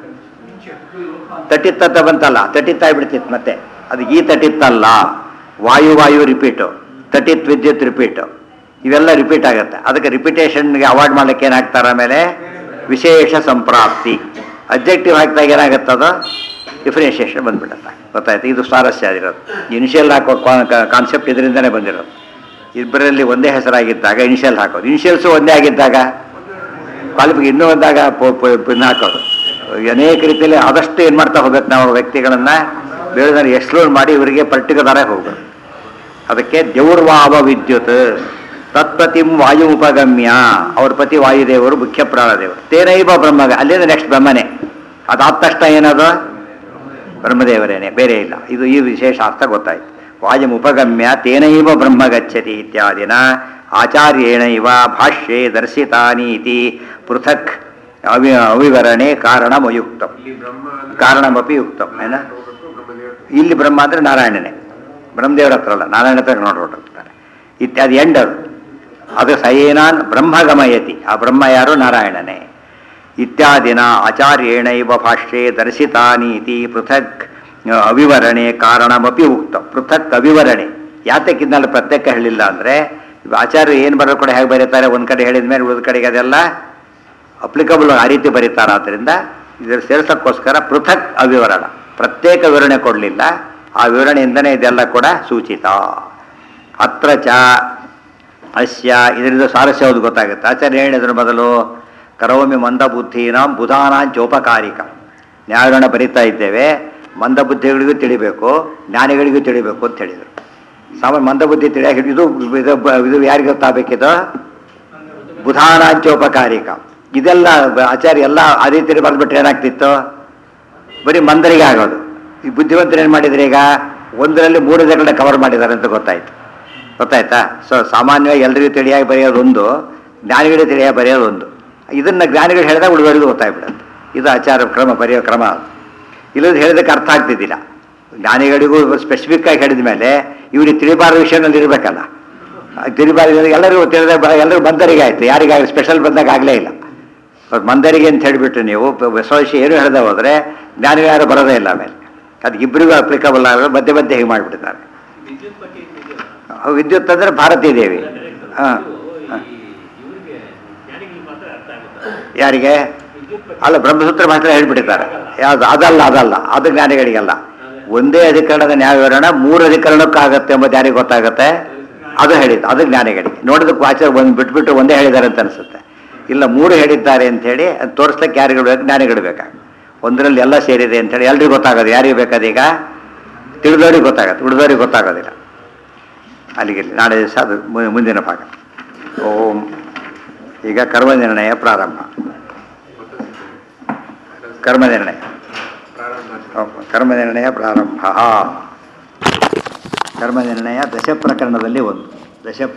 ತಟ್ಟಿತ್ತ ಬಂತಲ್ಲ ತಟ್ಟಿತ್ತ ಆಗ್ಬಿಡ್ತಿತ್ತು ಮತ್ತೆ ಅದು ಈ ತಟ್ಟಿತ್ತಲ್ಲ ವಾಯು ವಾಯು ರಿಪೀಟು ತಟಿತ್ ವಿದ್ಯುತ್ ರಿಪೀಟು ಇವೆಲ್ಲ ರಿಪೀಟ್ ಆಗುತ್ತೆ ಅದಕ್ಕೆ ರಿಪಿಟೇಷನ್ಗೆ ಅವಾಯ್ಡ್ ಮಾಡ್ಲಿಕ್ಕೆ ಏನಾಗ್ತಾರೆ ಆಮೇಲೆ ವಿಶೇಷ ಸಂಪ್ರಾಪ್ತಿ ಅಬ್ಜೆಕ್ಟಿವ್ ಹಾಕಿದಾಗ ಏನಾಗುತ್ತೆ ಅದು ಡಿಫ್ರೆನ್ಷಿಯೇಷನ್ ಬಂದ್ಬಿಡುತ್ತೆ ಗೊತ್ತಾಯ್ತು ಇದು ಸ್ವಾರಸ್ಯ ಆಗಿರೋದು ಇನಿಷಿಯಲ್ ಹಾಕೋ ಕಾನ್ಸೆಪ್ಟ್ ಇದರಿಂದನೇ ಬಂದಿರೋದು ಇಬ್ಬರಲ್ಲಿ ಒಂದೇ ಹೆಸರಾಗಿದ್ದಾಗ ಇನಿಷಿಯಲ್ ಹಾಕೋದು ಇನಿಷಿಯಲ್ಸು ಒಂದೇ ಆಗಿದ್ದಾಗ ಕ್ವಾಲಿಫಿಕ್ ಇನ್ನೂ ಒಂದಾಗ ಪಿನ್ ಹಾಕೋದು ಅನೇಕ ರೀತಿಯಲ್ಲಿ ಆದಷ್ಟು ಏನು ಮಾಡ್ತಾ ಹೋಗ್ಬೇಕು ನಾವು ವ್ಯಕ್ತಿಗಳನ್ನು ಬೇರೆ ಎಕ್ಸ್ಪ್ಲೋರ್ ಮಾಡಿ ಇವರಿಗೆ ಪರ್ಟಿಕ್ಯುಲರ್ ಆಗಿ ಹೋಗ್ಬೇಕು ಅದಕ್ಕೆ ದೇವ್ರವಾವ ವಿದ್ಯುತ್ ತತ್ಪತಿಂ ವಾಯು ಉಪಗಮ್ಯ ಅವ್ರ ಪತಿ ವಾಯುದೇವರು ಮುಖ್ಯ ಪ್ರಾಣದೇವರು ತೇನೈವ ಬ್ರಹ್ಮ ಅಲ್ಲಿಂದ ನೆಕ್ಸ್ಟ್ ಬ್ರಹ್ಮನೇ ಅದಾದ ತಕ್ಷಣ ಏನದು ಬ್ರಹ್ಮದೇವರೇನೆ ಬೇರೆ ಇಲ್ಲ ಇದು ಈ ವಿಶೇಷ ಅರ್ಥ ಗೊತ್ತಾಯ್ತು ವಾಯಂ ಉಪಗಮ್ಯ ತೇನೈವ ಬ್ರಹ್ಮ ಗಚ್ಚತಿ ಇತ್ಯಾದಿನ ಆಚಾರ್ಯೇಣೈವ ಭಾಷ್ಯೆ ದರ್ಶಿತಾನಿ ಇತಿ ಪೃಥಕ್ ಅವಿ ಅವಿವರಣೆ ಕಾರಣಮಯುಕ್ತಂ ಇಲ್ಲಿ ಬ್ರಹ್ಮ ಅಂದ್ರೆ ಕಾರಣಮಪಿ ಯುಕ್ತಂ ಏನ ಹೋಗ್ಬೇಕು, ಬ್ರಹ್ಮದೇವರು ಇಲ್ಲಿ ಬ್ರಹ್ಮ ಅಂದ್ರೆ ನಾರಾಯಣನೇ ಬ್ರಹ್ಮದೇವರ ಹತ್ರ ಅಲ್ಲ ನಾರಾಯಣ ಹತ್ರ ನೋಡ್ಬಿಟ್ಟಿರ್ತಾರೆ ಇತ್ಯಾದಿ ಎಂಡ್ ಅದು ಅದು ಸಯೇನಾನ್ ಬ್ರಹ್ಮ ಗಮಯತಿ ಆ ಬ್ರಹ್ಮ ಯಾರು ನಾರಾಯಣನೇ ಇತ್ಯಾದಿನ ಆಚಾರ್ಯೇಣೈವ ಭಾಷ್ಯೆ ದರ್ಶಿತಾನೀತಿ ಪೃಥಕ್ ಅವಿವರಣೆ ಕಾರಣಮಪಿ ಉಕ್ತ ಪೃಥಕ್ ಅವಿವರಣೆ ಯಾತಕ್ಕಿದ್ನಲ್ಲ ಪ್ರತ್ಯೇಕ ಹೇಳಿಲ್ಲ ಅಂದರೆ ಆಚಾರ್ಯ ಏನು ಬರೋ ಕೂಡ ಹೇಗೆ ಬರೀತಾರೆ ಒಂದು ಕಡೆ ಹೇಳಿದ ಮೇಲೆ ಉಳಿದ ಕಡೆಗೆ ಅದೆಲ್ಲ ಅಪ್ಲಿಕಬಲ್ ಆ ರೀತಿ ಬರೀತಾರೆ ಆದ್ದರಿಂದ ಇದರ ಸೇರಿಸೋಕ್ಕೋಸ್ಕರ ಪೃಥಕ್ ಅವಿವರಣ ಪ್ರತ್ಯೇಕ ವಿವರಣೆ ಕೊಡಲಿಲ್ಲ ಆ ವಿವರಣೆಯಿಂದನೇ ಇದೆಲ್ಲ ಕೂಡ ಸೂಚಿತ ಅತ್ರ ಚ ಅಸ್ಯ ಇದರಿಂದ ಸ್ವಾರಸ್ಯ ಯಾವುದು ಗೊತ್ತಾಗುತ್ತೆ ಆಚಾರ್ಯ ಹೇಳಿದ್ರು ಮೊದಲು ಕರೋಮಿ ಮಂದಬುದ್ಧೀನಾಂ ಬುಧಾನಾಂಚೋಪಕಾರಿಕ ನ್ಯಾಯಗಳನ್ನ ಬರಿತಾ ಇದ್ದೇವೆ ಮಂದಬುದ್ಧಿಗಳಿಗೂ ತಿಳಿಬೇಕು ಜ್ಞಾನಿಗಳಿಗೂ ತಿಳಿಬೇಕು ಅಂತ ಹೇಳಿದರು ಸಾಮಾನ್ಯ ಮಂದಬುದ್ಧಿ ತಿಳಿಯಾಗಿ ಇದು ಇದು ಇದು ಯಾರಿಗೆ ಗೊತ್ತಾಗಬೇಕಿದು ಬುಧಾನಾಂಚೋಪಕಾರಿಕ ಇದೆಲ್ಲ ಆಚಾರ್ಯ ಎಲ್ಲ ಆ ರೀತಿ ಬಂದ್ಬಿಟ್ರೆ ಏನಾಗ್ತಿತ್ತು ಬರೀ ಮಂದರಿಗೆ ಆಗೋದು ಈ ಬುದ್ಧಿವಂತರು ಏನು ಮಾಡಿದ್ರೆ ಈಗ ಒಂದರಲ್ಲಿ ಮೂರು ಜನಗಳನ್ನ ಕವರ್ ಮಾಡಿದ್ದಾರೆ ಅಂತ ಗೊತ್ತಾಯ್ತು ಗೊತ್ತಾಯ್ತಾ ಸೊ ಸಾಮಾನ್ಯವಾಗಿ ಎಲ್ರಿಗೂ ತಿಳಿಯಾಗಿ ಬರೆಯೋದೊಂದು ಜ್ಞಾನಿಗಳಿಗೆ ತಿಳಿಯಾಗಿ ಬರೆಯೋದೊಂದು ಇದನ್ನ ಜ್ಞಾನಿಗಳು ಹೇಳಿದಾಗ ಉಳಿದವರಿಗೂ ಗೊತ್ತಾಗ್ಬಿಡುತ್ತೆ ಇದು ಆಚಾರ ಕ್ರಮ ಬರೆಯೋ ಕ್ರಮ ಇಲ್ಲದ ಹೇಳಿದಕ್ಕೆ ಅರ್ಥ ಆಗ್ತಿದ್ದಿಲ್ಲ ಜ್ಞಾನಿಗಳಿಗೂ ಸ್ಪೆಸಿಫಿಕ್ ಆಗಿ ಹೇಳಿದ ಮೇಲೆ ಇವ್ರಿಗೆ ತಿಳಿಬಾರ ವಿಷಯದಲ್ಲಿ ಇರಬೇಕಲ್ಲ ತಿಳಿಬಾರ ಎಲ್ಲರಿಗೂ ತಿಳಿದ ಎಲ್ಲರಿಗೂ ಬಂದರಿಗೆ ಆಯ್ತು ಯಾರಿಗಾಗಲಿ ಸ್ಪೆಷಲ್ ಬಂದಾಗ ಆಗಲೇ ಇಲ್ಲ ಅವ್ರು ಮಂದರಿಗೆ ಅಂತ ಹೇಳಿಬಿಟ್ಟು ನೀವು ಬಸವಶಿ ಏನು ಹೇಳ್ದೆ ಹೋದರೆ ಜ್ಞಾನಿಗಳು ಯಾರು ಬರೋದೇ ಇಲ್ಲ ಆಮೇಲೆ ಅದು ಇಬ್ಬರಿಗೂ ಅಪ್ಲಿಕಬಲ್ ಆಗಲ್ಲ ಮಧ್ಯೆ ಮಧ್ಯೆ ಹೇಗೆ ಮಾಡಿಬಿಟ್ಟಿದ್ದಾರೆ ವಿದ್ಯುತ್ ಅಂದರೆ ಭಾರತೀ ದೇವಿ ಹಾಂ ಯಾರಿಗೆ ಅಲ್ಲ ಬ್ರಹ್ಮಸೂತ್ರ ಮಾತ್ರ ಹೇಳ್ಬಿಟ್ಟಿದ್ದಾರೆ ಯಾವುದು ಅದಲ್ಲ ಅದಲ್ಲ ಅದು ಜ್ಞಾನಿಗಳಿಗಲ್ಲ ಒಂದೇ ಅಧಿಕರಣದ ನ್ಯಾಯ ವಿವರಣ ಮೂರು ಅಧಿಕರಣಕ್ಕಾಗತ್ತೆ ಎಂಬುದು ಯಾರಿಗೆ ಗೊತ್ತಾಗುತ್ತೆ ಅದು ಹೇಳಿದ್ದು ಅದು ಜ್ಞಾನಿಗಳಿಗೆ ನೋಡೋದಕ್ಕೆ ಆಚಾರ ಒಂದು ಬಿಟ್ಬಿಟ್ಟು ಒಂದೇ ಹೇಳಿದ್ದಾರೆ ಅಂತ ಅನಿಸುತ್ತೆ ಇಲ್ಲ ಮೂರು ಹೇಳಿದ್ದಾರೆ ಅಂತ ಹೇಳಿ ಅದು ತೋರಿಸ್ಲಿಕ್ಕೆ ಯಾರಿಗಳು ಬೇಕು ಜ್ಞಾನಿಗಳು ಬೇಕಾಗ ಒಂದರಲ್ಲಿ ಎಲ್ಲ ಸೇರಿದೆ ಅಂತ ಹೇಳಿ ಎಲ್ರಿಗೂ ಗೊತ್ತಾಗೋದು ಯಾರಿಗೆ ಬೇಕಾದೀಗ ತಿಳಿದವ್ರಿಗೆ ಗೊತ್ತಾಗತ್ತೆ ಉಳಿದವ್ರಿಗೆ ಗೊತ್ತಾಗೋದಿಲ್ಲ ಅಲ್ಲಿಗೆ ನಾಳೆ ದಿವಸ ಅದು ಮು- ಮುಂದಿನ ಭಾಗ ಓಂ ಈಗ ಕರ್ಮ ನಿರ್ಣಯ ಪ್ರಾರಂಭ ಕರ್ಮ ನಿರ್ಣಯ ಪ್ರಾರಂಭ ಓಂ, ಕರ್ಮ ನಿರ್ಣಯ ಪ್ರಾರಂಭ ಕರ್ಮ ನಿರ್ಣಯ ದಶ ಪ್ರಕರಣದಲ್ಲಿ ಒಂದು ದಶ